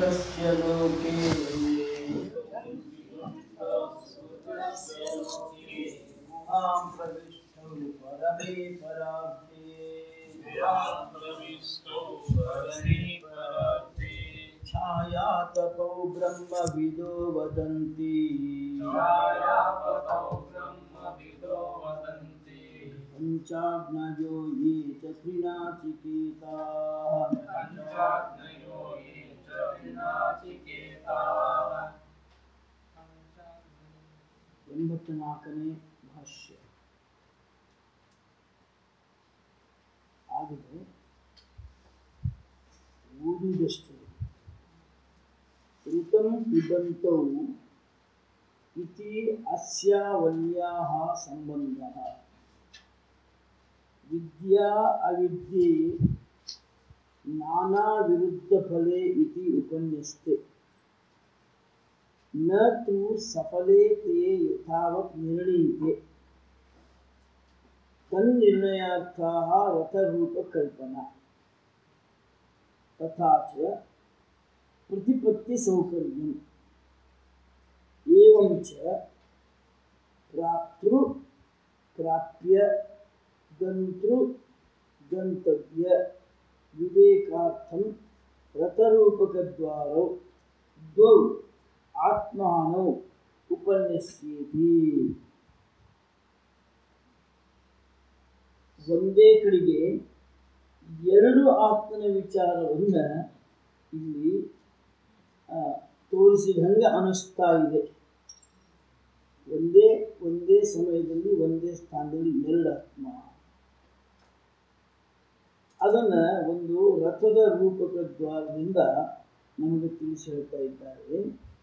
तस्य लोके मां प्रविष्टौ परमे पराब्धे छायातपौ ब्रह्मविदो वदन्ति पञ्चाग्नयो ये च त्रिनाचिकेताः ಎಂಬತ್ನಾಲ್ಕನೇ ಭಾಷ್ಯ ಆದರೆ ಓದುವುದಷ್ಟು ಋತಂ ಪಿಬಂತೌ ಇತಿ ಅಸ್ಯಾವಲ್ಯಾಹ ಸಂಬಂಧಃ ವಿದ್ಯಾ ಅವಿದ್ಯೆ ನಾನಾ ವಿರುದ್ಧ ಫಲೆ ಇತಿ ಉಪನ್ಯಸ್ತೆ न तु सफले ते यथावत् निर्णीते तन्निर्णयार्थाः रथरूपकल्पना तथा च प्रतिपत्तिसौकर्यम् एवं च प्राप्तृ प्राप्य गन्तृ गन्तव्य विवेकार्थं रथरूपकद्वारौ द्वौ ಆತ್ಮಾನೋ ಉಪನ್ಯಸ್ಯೇತಿ ಒಂದೇ ಕಡೆಗೆ ಎರಡು ಆತ್ಮನ ವಿಚಾರವನ್ನು ಇಲ್ಲಿ ಆ, ತೋರಿಸಿದಂಗೆ ಅನಿಸ್ತಾ ಇದೆ ಒಂದೇ ಒಂದೇ ಸಮಯದಲ್ಲಿ ಒಂದೇ ಸ್ಥಾನದಲ್ಲಿ ಎರಡು ಆತ್ಮ ಅದನ್ನ ಒಂದು ರಥದ ರೂಪಕ ದ್ವಾರದಿಂದ ನಮಗೆ ತಿಳಿಸಿ ಹೇಳ್ತಾ ಇದ್ದಾರೆ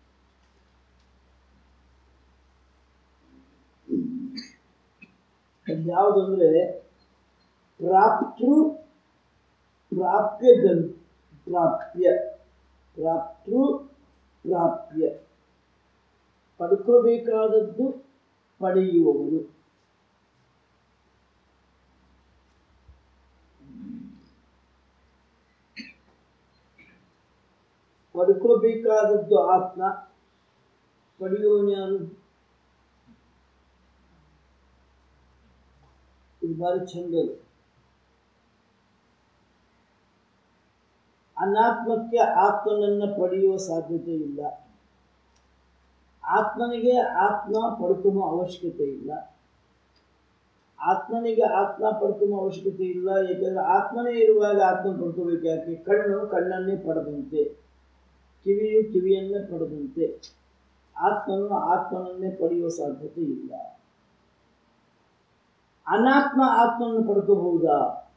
ಅದು ಯಾವುದಂದ್ರೆ ಪ್ರಾಪ್ತೃ ಪ್ರಾಪ್ಯ ಗನ್ ಪ್ರಾಪ್ಯ ಪ್ರಾಪ್ತೃ ಪ್ರಾಪ್ಯ ಪಡ್ಕೋಬೇಕಾದದ್ದು ಪಡೆಯುವವನು ಪಡ್ಕೋಬೇಕಾದದ್ದು ಆತ್ಮ ಪಡೆಯುವವನು ಯಾರು ಇದು ಭಾರಿ ಚಂದ ಅದು. ಅನಾತ್ಮಕ್ಕೆ ಆತ್ಮನನ್ನ ಪಡೆಯುವ ಸಾಧ್ಯತೆ ಇಲ್ಲ ಆತ್ಮನಿಗೆ ಆತ್ಮ ಪಡ್ಕೊಳ್ಳೋ ಅವಶ್ಯಕತೆ ಇಲ್ಲ ಆತ್ಮನಿಗೆ ಆತ್ಮ ಪಡ್ಕೊಳ್ಳೋ ಅವಶ್ಯಕತೆ ಇಲ್ಲ ಏಕೆಂದರೆ ಆತ್ಮನೇ ಇರುವಾಗ ಆತ್ಮ ಪಡ್ಕೋಬೇಕು ಯಾಕೆ ಕಣ್ಣು ಕಣ್ಣನ್ನೇ ಪಡೆದಂತೆ ಕಿವಿಯು ಕಿವಿಯನ್ನೇ ಪಡೆದಂತೆ ಆತ್ಮನು ಆತ್ಮನನ್ನೇ ಪಡೆಯುವ ಸಾಧ್ಯತೆ ಇಲ್ಲ ಅನಾತ್ಮ ಆತ್ಮವನ್ನು ಪಡ್ಕೋಬಹುದಾ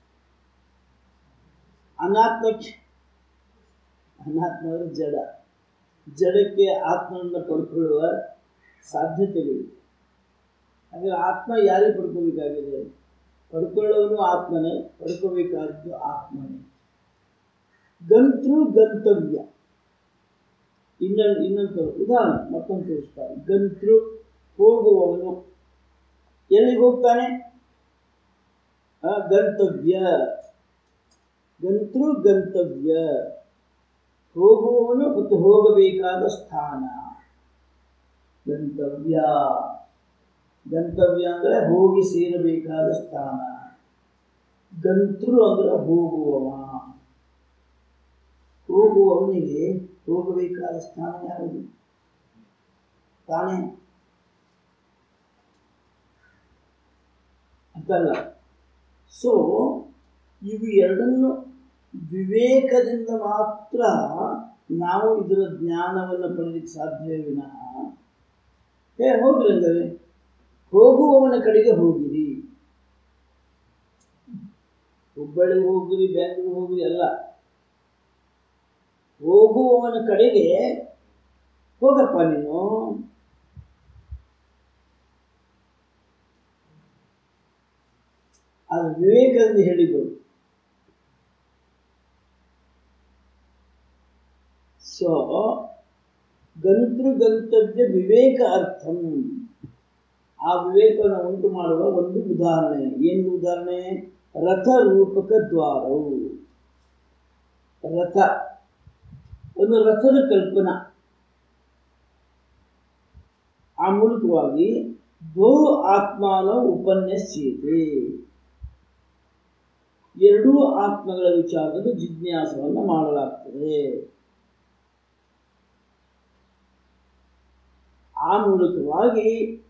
ಅನಾತ್ಮಕ್ಕೆ ಅನಾತ್ಮ ಅಂದ್ರೆ ಜಡ ಜಡಕ್ಕೆ ಆತ್ಮವನ್ನು ಪಡ್ಕೊಳ್ಳುವ ಸಾಧ್ಯತೆಗಳಿವೆ ಹಾಗೆ ಆತ್ಮ ಯಾರಿಗೆ ಪಡ್ಕೋಬೇಕಾಗಿದೆ ಪಡ್ಕೊಳ್ಳೋನು ಆತ್ಮನೇ ಪಡ್ಕೋಬೇಕಾದ್ದು ಆತ್ಮನೇ ಗಂತೃ ಗಂತವ್ಯ ಇನ್ನೊಂದು ಇನ್ನೊಂದು ಉದಾಹರಣೆ ಮತ್ತೊಂದು ತೋರಿಸ್ತಾರೆ ಗಂತೃ ಹೋಗುವವನು ಎಲ್ಲಿಗೆ ಹೋಗ್ತಾನೆ ಆ, ಗಂತವ್ಯ ಗಂತೃ ಗಂತವ್ಯ ಹೋಗುವವನು ಮತ್ತು ಹೋಗಬೇಕಾದ ಸ್ಥಾನ ಗಂತವ್ಯ ಗಂತವ್ಯ ಅಂದರೆ ಹೋಗಿ ಸೇರಬೇಕಾದ ಸ್ಥಾನ ಗಂತೃ ಅಂದರೆ ಹೋಗುವವ ಹೋಗುವವನಿಗೆ ಹೋಗಬೇಕಾದ ಸ್ಥಾನ ಯಾವುದು ತಾನೇ ಅಂತಲ್ಲ ಸೊ ಇವು ಎರಡನ್ನು ವಿವೇಕದಿಂದ ಮಾತ್ರ ನಾವು ಇದರ ಜ್ಞಾನವನ್ನು ಪಡೆಯಲಿಕ್ಕೆ ಸಾಧ್ಯವೇ ವಿನಃ ಹೇ ಹೋಗ್ರಿ ಅಂದರೆ ಹೋಗುವವನ ಕಡೆಗೆ ಹೋಗಿರಿ ಹುಬ್ಬಳ್ಳಿಗೆ ಹೋಗಿರಿ ಬ್ಯಾಂಗ್ಳೂರಿಗೆ ಹೋಗಿರಿ ಅಲ್ಲ ಹೋಗುವವನ ಕಡೆಗೆ ಹೋಗಪ್ಪ ನೀನು ಅದು ವಿವೇಕದಿಂದ ಹೇಳಿದರು ಸೊ ಗಂತೃ ಗಂತವ್ಯ ವಿವೇಕ ಅರ್ಥಂ ಆ ವಿವೇಕವನ್ನು ಉಂಟು ಮಾಡುವ ಒಂದು ಉದಾಹರಣೆ ಏನು ಉದಾಹರಣೆ ರಥ ರೂಪಕ ದ್ವಾರವು ರಥ ಒಂದು ರಥದ ಕಲ್ಪನಾ ಆ ಮೂಲಕವಾಗಿ ದ್ವೌ ಆತ್ಮಾನ ಉಪನ್ಯಸ್ಯತೆ ಎರಡೂ ಆತ್ಮಗಳ ವಿಚಾರದ ಜಿಜ್ಞಾಸವನ್ನು ಮಾಡಲಾಗ್ತದೆ ಆ ಮೂಲಕವಾಗಿ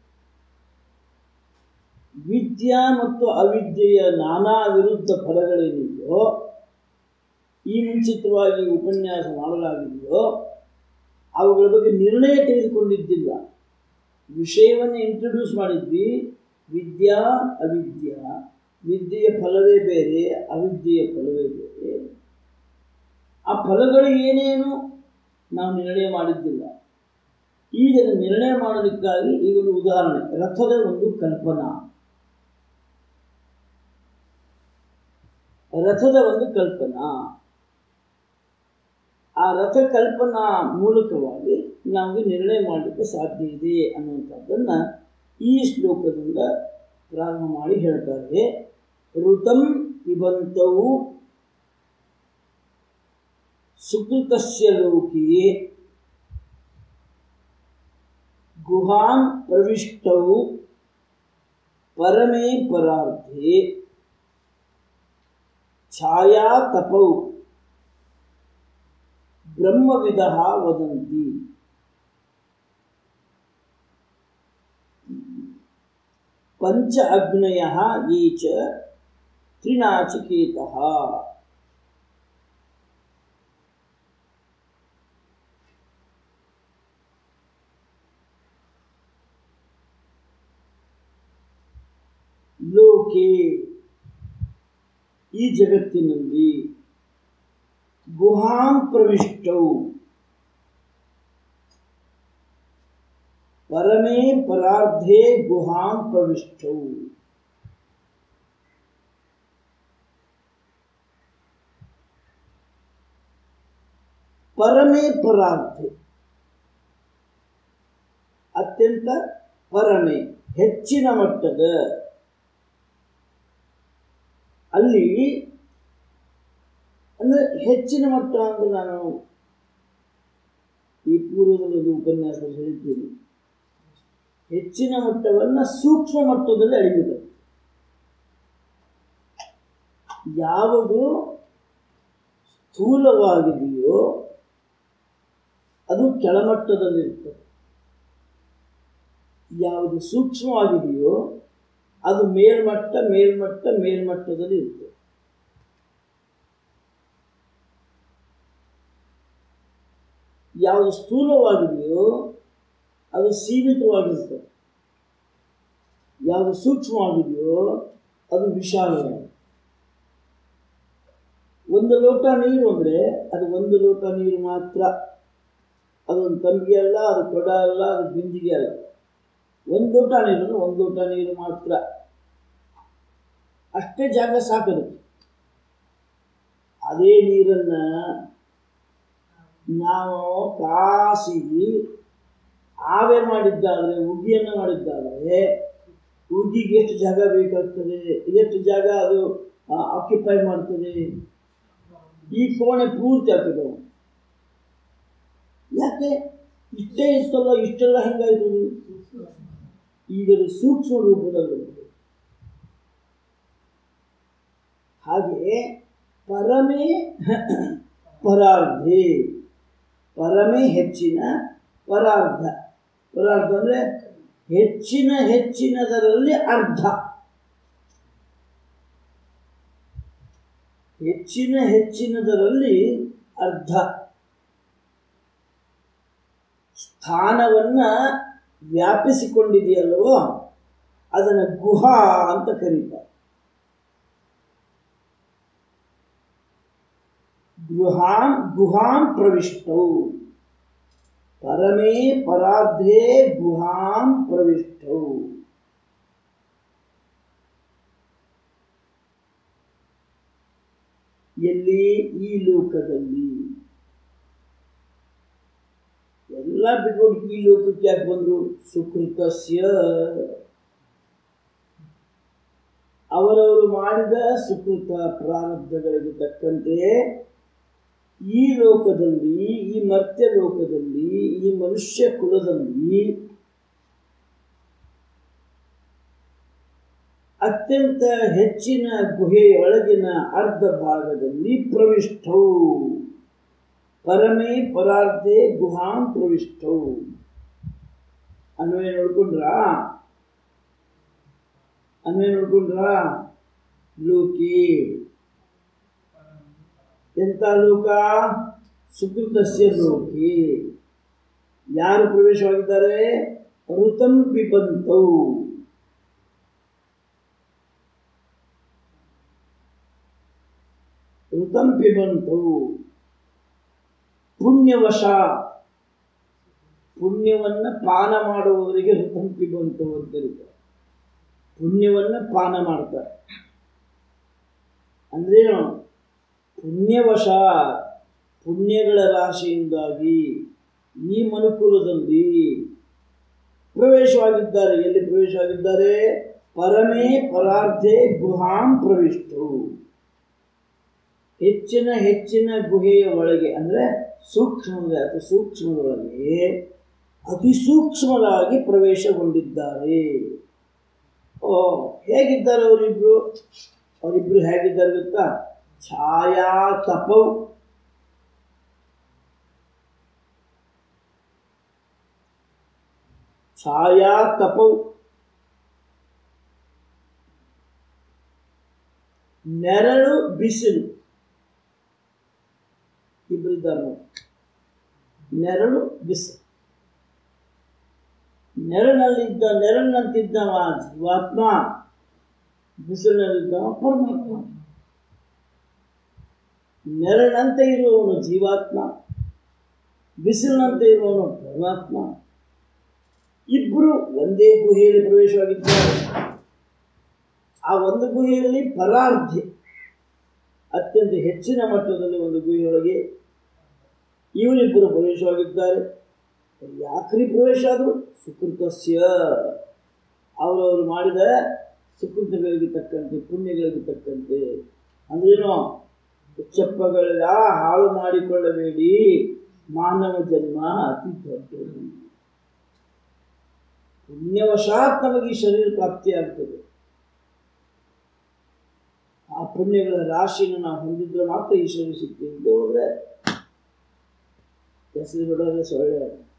ವಿದ್ಯಾ ಮತ್ತು ಅವಿದ್ಯೆಯ ನಾನಾ ವಿರುದ್ಧ ಫಲಗಳೇನಿದೆಯೋ ಈ ಮುಂಚಿತವಾಗಿ ಉಪನ್ಯಾಸ ಮಾಡಲಾಗಿದೆಯೋ ಅವುಗಳ ಬಗ್ಗೆ ನಿರ್ಣಯ ತೆಗೆದುಕೊಂಡಿದ್ದಿಲ್ಲ ವಿಷಯವನ್ನು ಇಂಟ್ರೊಡ್ಯೂಸ್ ಮಾಡಿದ್ವಿ ವಿದ್ಯಾ ಅವಿದ್ಯಾ ವಿದ್ಯೆಯ ಫಲವೇ ಬೇರೆ ಅವಿದ್ಯೆಯ ಫಲವೇ ಬೇರೆ ಆ ಫಲಗಳು ಏನೇನು ನಾವು ನಿರ್ಣಯ ಮಾಡಿದ್ದಿಲ್ಲ ಈಗ ಅದನ್ನು ನಿರ್ಣಯ ಮಾಡೋದಕ್ಕಾಗಿ ಈಗ ಒಂದು ಉದಾಹರಣೆ ರಥದ ಒಂದು ಕಲ್ಪನಾ ರಥದ ಒಂದು ಕಲ್ಪನಾ ಆ ರಥ ಕಲ್ಪನಾ ಮೂಲಕವಾಗಿ ನಮಗೆ ನಿರ್ಣಯ ಮಾಡಲಿಕ್ಕೆ ಸಾಧ್ಯ ಇದೆ ಅನ್ನುವಂಥದ್ದನ್ನು ಈ ಶ್ಲೋಕದಿಂದ ಪ್ರಾರಂಭ ಮಾಡಿ ಹೇಳ್ತಾರೆ ಋತಂ ಪಿಬಂತವು ಸುಕೃತಸ್ಯ ಲೋಕೆ ಗುಹಾಂ ಪ್ರವಿಷ್ಟೌ ಪರಮೇ ಪರಾರ್ಧೆ ಛಾಯಾ ತಪೌ ಬ್ರಹ್ಮವಿದ ವದಂತಿ ಪಂಚ ಅಗ್ನಯ ಯೇ ಚ ತ್ರಿನಾಚಿಕೇತಃ ಲೋಕೆ ಈ ಜಗತ್ತಿನಲ್ಲಿ ಗುಹಾಂ ಪ್ರವಿಷ್ಟೌ ಪರಮೇ ಪರಾರ್ಧೆ ಗುಹಾಂ ಪ್ರವಿಷ್ಟೌ ಪರಮೇ ಪರಾರ್ಧೆ ಅತ್ಯಂತ ಪರಮೆ ಹೆಚ್ಚಿನ ಮಟ್ಟದ ಅಲ್ಲಿ ಅಂದರೆ ಹೆಚ್ಚಿನ ಮಟ್ಟ ಅಂದರೆ ನಾನು ಈ ಪೂರ್ವದಲ್ಲಿ ಒಂದು ಉಪನ್ಯಾಸದಲ್ಲಿ ಹೇಳಿದ್ದೀನಿ ಹೆಚ್ಚಿನ ಮಟ್ಟವನ್ನು ಸೂಕ್ಷ್ಮ ಮಟ್ಟದಲ್ಲಿ ಅಳಿಬೇಕು ಯಾವುದು ಸ್ಥೂಲವಾಗಿದೆಯೋ ಅದು ಕೆಳಮಟ್ಟದಲ್ಲಿರ್ತದೆ ಯಾವುದು ಸೂಕ್ಷ್ಮವಾಗಿದೆಯೋ ಅದು ಮೇಲ್ಮಟ್ಟ ಮೇಲ್ಮಟ್ಟ ಮೇಲ್ಮಟ್ಟದಲ್ಲಿ ಇರ್ತದೆ ಯಾವುದು ಸ್ಥೂಲವಾಗಿದೆಯೋ ಅದು ಸೀಮಿತವಾಗಿರ್ತದೆ ಯಾವುದು ಸೂಕ್ಷ್ಮವಾಗಿದೆಯೋ ಅದು ವಿಶಾಲವಾಗಿದೆ ಒಂದು ಲೋಟ ನೀರು ಅಂದರೆ ಅದು ಒಂದು ಲೋಟ ನೀರು ಮಾತ್ರ ಅದೊಂದು ತಂಬಿಗೆ ಅಲ್ಲ ಅದು ಕೊಡ ಅಲ್ಲ ಅದು ಬಿಂದಿಗೆ ಅಲ್ಲ ಒಂದು ಲೋಟ ನೀರು ಅಂದರೆ ಒಂದು ಲೋಟ ನೀರು ಮಾತ್ರ ಅಷ್ಟೇ ಜಾಗ ಸಾಕದು ಅದೇ ನೀರನ್ನು ನಾವು ಕಾಸಿ ಆವೆ ಮಾಡಿದ್ದಾದರೆ ಉಗಿಯನ್ನು ಮಾಡಿದ್ದಾದರೆ ಉಗಿಗೆ ಎಷ್ಟು ಜಾಗ ಬೇಕಾಗ್ತದೆ ಎಷ್ಟು ಜಾಗ ಅದು ಆಕ್ಯುಪೈ ಮಾಡ್ತದೆ ಈ ಕೋಣೆ ಪೂರ್ತಿ ಆಗ್ತದೆ ಯಾಕೆ ಇಷ್ಟೇ ಇಷ್ಟಲ್ಲ ಇಷ್ಟೆಲ್ಲ ಹೆಂಗಾಯ್ತು ಈಗ ಅದು ಸೂಕ್ಷ್ಮ ರೂಪದಲ್ಲಿ ಬರ್ತದೆ ಹಾಗೆ ಪರಮೇ ಪರಾರ್ಧೆ ಪರಮೇ ಹೆಚ್ಚಿನ ಪರಾರ್ಧ ಪರಾರ್ಧ ಅಂದರೆ ಹೆಚ್ಚಿನ ಹೆಚ್ಚಿನದರಲ್ಲಿ ಅರ್ಧ ಹೆಚ್ಚಿನ ಹೆಚ್ಚಿನದರಲ್ಲಿ ಅರ್ಧ ಸ್ಥಾನವನ್ನು ವ್ಯಾಪಿಸಿಕೊಂಡಿದೆಯಲ್ವೋ ಅದನ್ನು ಗುಹಾ ಅಂತ ಕರೀತಾರೆ ಗುಹಾಂ ಗುಹಾಂ ಪ್ರವಿಷ್ಟೌ ಪರಮೇ ಪರಾರ್ಧೆ ಗುಹಾಂ ಪ್ರವಿಷ್ಟೌ ಎಲ್ಲಿ ಈ ಲೋಕದಲ್ಲಿ ಎಲ್ಲ ಬಿಟ್ಬಿಟ್ಟು ಈ ಲೋಕಕ್ಕೆ ಯಾಕೆ ಬಂದರು ಸುಕೃತಸ್ಯ ಅವರವರು ಮಾಡಿದ ಸುಕೃತ ಪ್ರಾರಬ್ಧಗಳಿಗೆ ತಕ್ಕಂತೆ ಈ ಲೋಕದಲ್ಲಿ ಈ ಮರ್ತ್ಯ ಲೋಕದಲ್ಲಿ ಈ ಮನುಷ್ಯ ಕುಲದಲ್ಲಿ ಅತ್ಯಂತ ಹೆಚ್ಚಿನ ಗುಹೆಯೊಳಗಿನ ಅರ್ಧ ಭಾಗದಲ್ಲಿ ಪ್ರವಿಷ್ಟವು ಪರಮೇ ಪರಾರ್ಧೆ ಗುಹಾಂ ಪ್ರವಿಷ್ಟವು ಅನ್ವಯ ನೋಡ್ಕೊಂಡ್ರ ಅನ್ವಯ ನೋಡ್ಕೊಂಡ್ರ ಲೋಕಿ ಎಂಥ ಲೋಕ ಸುಕೃತಸ್ಯ ಲೋಕಿ ಯಾರು ಪ್ರವೇಶವಾಗಿದ್ದಾರೆ ಋತಂ ಪಿಬಂತೌ ಋತಂ ಪಿಬಂತೌ ಪುಣ್ಯವಶ ಪುಣ್ಯವನ್ನ ಪಾನ ಮಾಡುವವರಿಗೆ ಋತಂ ಪಿಬಂತು ಅಂತ ಕರೀತಾರೆ ಪುಣ್ಯವನ್ನ ಪಾನ ಮಾಡ್ತಾರೆ ಅಂದ್ರೇನು ಪುಣ್ಯವಶ ಪುಣ್ಯಗಳ ರಾಶಿಯಿಂದಾಗಿ ಈ ಮನುಕುಲದಲ್ಲಿ ಪ್ರವೇಶವಾಗಿದ್ದಾರೆ ಎಲ್ಲಿ ಪ್ರವೇಶವಾಗಿದ್ದಾರೆ ಪರಮೇ ಪರಾರ್ಧೆ ಗುಹಾಂ ಪ್ರವಿಷ್ಟು ಹೆಚ್ಚಿನ ಹೆಚ್ಚಿನ ಗುಹೆಯ ಒಳಗೆ ಅಂದರೆ ಸೂಕ್ಷ್ಮದ ಅಥವಾ ಸೂಕ್ಷ್ಮದೊಳಗೆ ಅತಿ ಸೂಕ್ಷ್ಮವಾಗಿ ಪ್ರವೇಶಗೊಂಡಿದ್ದಾರೆ ಓ ಹೇಗಿದ್ದಾರೆ ಅವರಿಬ್ರು ಅವರಿಬ್ರು ಹೇಗಿದ್ದಾರೆ ಗೊತ್ತಾ ಛಾಯಾ ತಪೌ ಛಾಯಾ ತಪೌ ನೆರಳು ಬಿಸಿಲು ಇಬ್ಬರಿದ್ದಾರೆ ನೋಡಿ. ನೆರಳು ಬಿಸಿಲು ನೆರಳಿನಲ್ಲಿದ್ದ ನೆರಳಿನಂತಿದ್ದವ ಜೀವಾತ್ಮ ಬಿಸಿಲಿನಲ್ಲಿದ್ದವ ಪರಮಾತ್ಮ ನೆರಳಿನಂತೆ ಇರುವವನು ಜೀವಾತ್ಮ ಬಿಸಿಲಿನಂತೆ ಇರುವವನು ಪರಮಾತ್ಮ ಇಬ್ಬರು ಒಂದೇ ಗುಹೆಯಲ್ಲಿ ಪ್ರವೇಶವಾಗಿದ್ದಾರೆ ಆ ಒಂದು ಗುಹೆಯಲ್ಲಿ ಪರಾರ್ಧೆ ಅತ್ಯಂತ ಹೆಚ್ಚಿನ ಮಟ್ಟದಲ್ಲಿ ಒಂದು ಗುಹೆಯೊಳಗೆ ಇವರಿಬ್ಬರು ಪ್ರವೇಶವಾಗಿದ್ದಾರೆ ಯಾಕ್ರಿ ಪ್ರವೇಶ ಆದರು ಸುಕೃತಸ್ಯ ಅವರವರು ಮಾಡಿದ ಸುಕೃತಗಳಿಗೆ ತಕ್ಕಂತೆ ಪುಣ್ಯಗಳಿಗೆ ತಕ್ಕಂತೆ ಅಂದ್ರೇನು ಉಚ್ಚಪ್ಪಗಳೆಲ್ಲ ಹಾಳು ಮಾಡಿಕೊಳ್ಳಬೇಡಿ ಮಾನವ ಜನ್ಮ ಅತಿ ದೊಡ್ಡದು ಪುಣ್ಯವಶಾತ್ ನಮಗೆ ಈ ಶರೀರ ಪ್ರಾಪ್ತಿಯಾಗ್ತದೆ ಆ ಪುಣ್ಯಗಳ ರಾಶಿಯನ್ನು ನಾವು ಹೊಂದಿದ್ರೆ ಮಾತ್ರ ಈ ಶರೀರ ಸಿಗ್ತದೆ ಇದು ಹೋದ್ರೆ ಹೆಸರು ಬಿಡೋದೆ ಸೊಳ್ಳೆ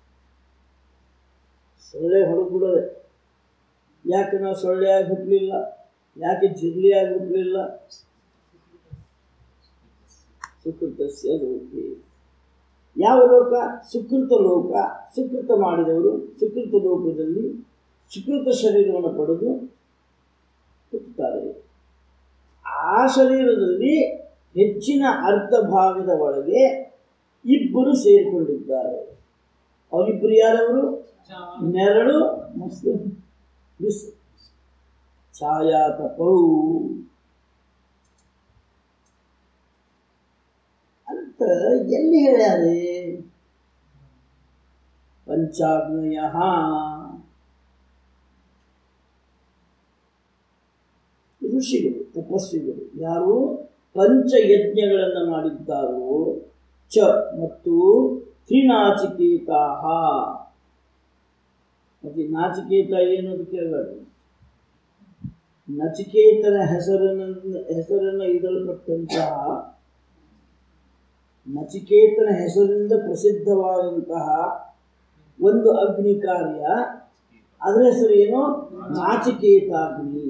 ಸೊಳ್ಳೆ ಹೊಡೆದು ಬಿಡೋದೆ ಯಾಕೆ ನಾವು ಸೊಳ್ಳೆಯಾಗಿ ಹುಟ್ಟಲಿಲ್ಲ ಯಾಕೆ ಜಿರ್ಲಿಯಾಗಿ ಹುಟ್ಟಲಿಲ್ಲ ಸುಕೃತಸ್ಯ ಲೋಕೆ ಯಾವ ಲೋಕ ಸುಕೃತ ಲೋಕ ಸುಕೃತ ಮಾಡಿದವರು ಸುಕೃತ ಲೋಕದಲ್ಲಿ ಸುಕೃತ ಶರೀರವನ್ನು ಪಡೆದು ಹುಟ್ಟುತ್ತಾರೆ ಆ ಶರೀರದಲ್ಲಿ ಹೆಚ್ಚಿನ ಅರ್ಧ ಭಾಗದ ಒಳಗೆ ಇಬ್ಬರು ಸೇರಿಕೊಂಡಿದ್ದಾರೆ ಅವರಿಬ್ಬರು ಯಾರವರು ನೆರಳು ಮತ್ತು ಬಿಸು ಛಾಯಾ ತಪೌ ಅಂತ ಎಲ್ಲಿ ಹೇಳ್ಯಾರೆ ಪಂಚಾಗ್ನಯ ಋಷಿಗಳು ತಪಸ್ವಿಗಳು ಯಾರು ಪಂಚಯಜ್ಞಗಳನ್ನು ಮಾಡಿದ್ದಾರೋ ಚ ಮತ್ತು ತ್ರಿನಾಚಿಕೇತಾಹ ಮತ್ತೆ ನಾಚಿಕೇತ ಏನು ಅಂತ ಕೇಳಬೇಡ ನಚಿಕೇತನ ಹೆಸರನ್ನ ಹೆಸರನ್ನು ಇಡಲ್ಪಟ್ಟಂತಹ ನಚಿಕೇತನ ಹೆಸರಿನಿಂದ ಪ್ರಸಿದ್ಧವಾದಂತಹ ಒಂದು ಅಗ್ನಿ ಕಾರ್ಯ ಅದರ ಹೆಸರು ಏನು ನಾಚಿಕೇತಾಗ್ನಿ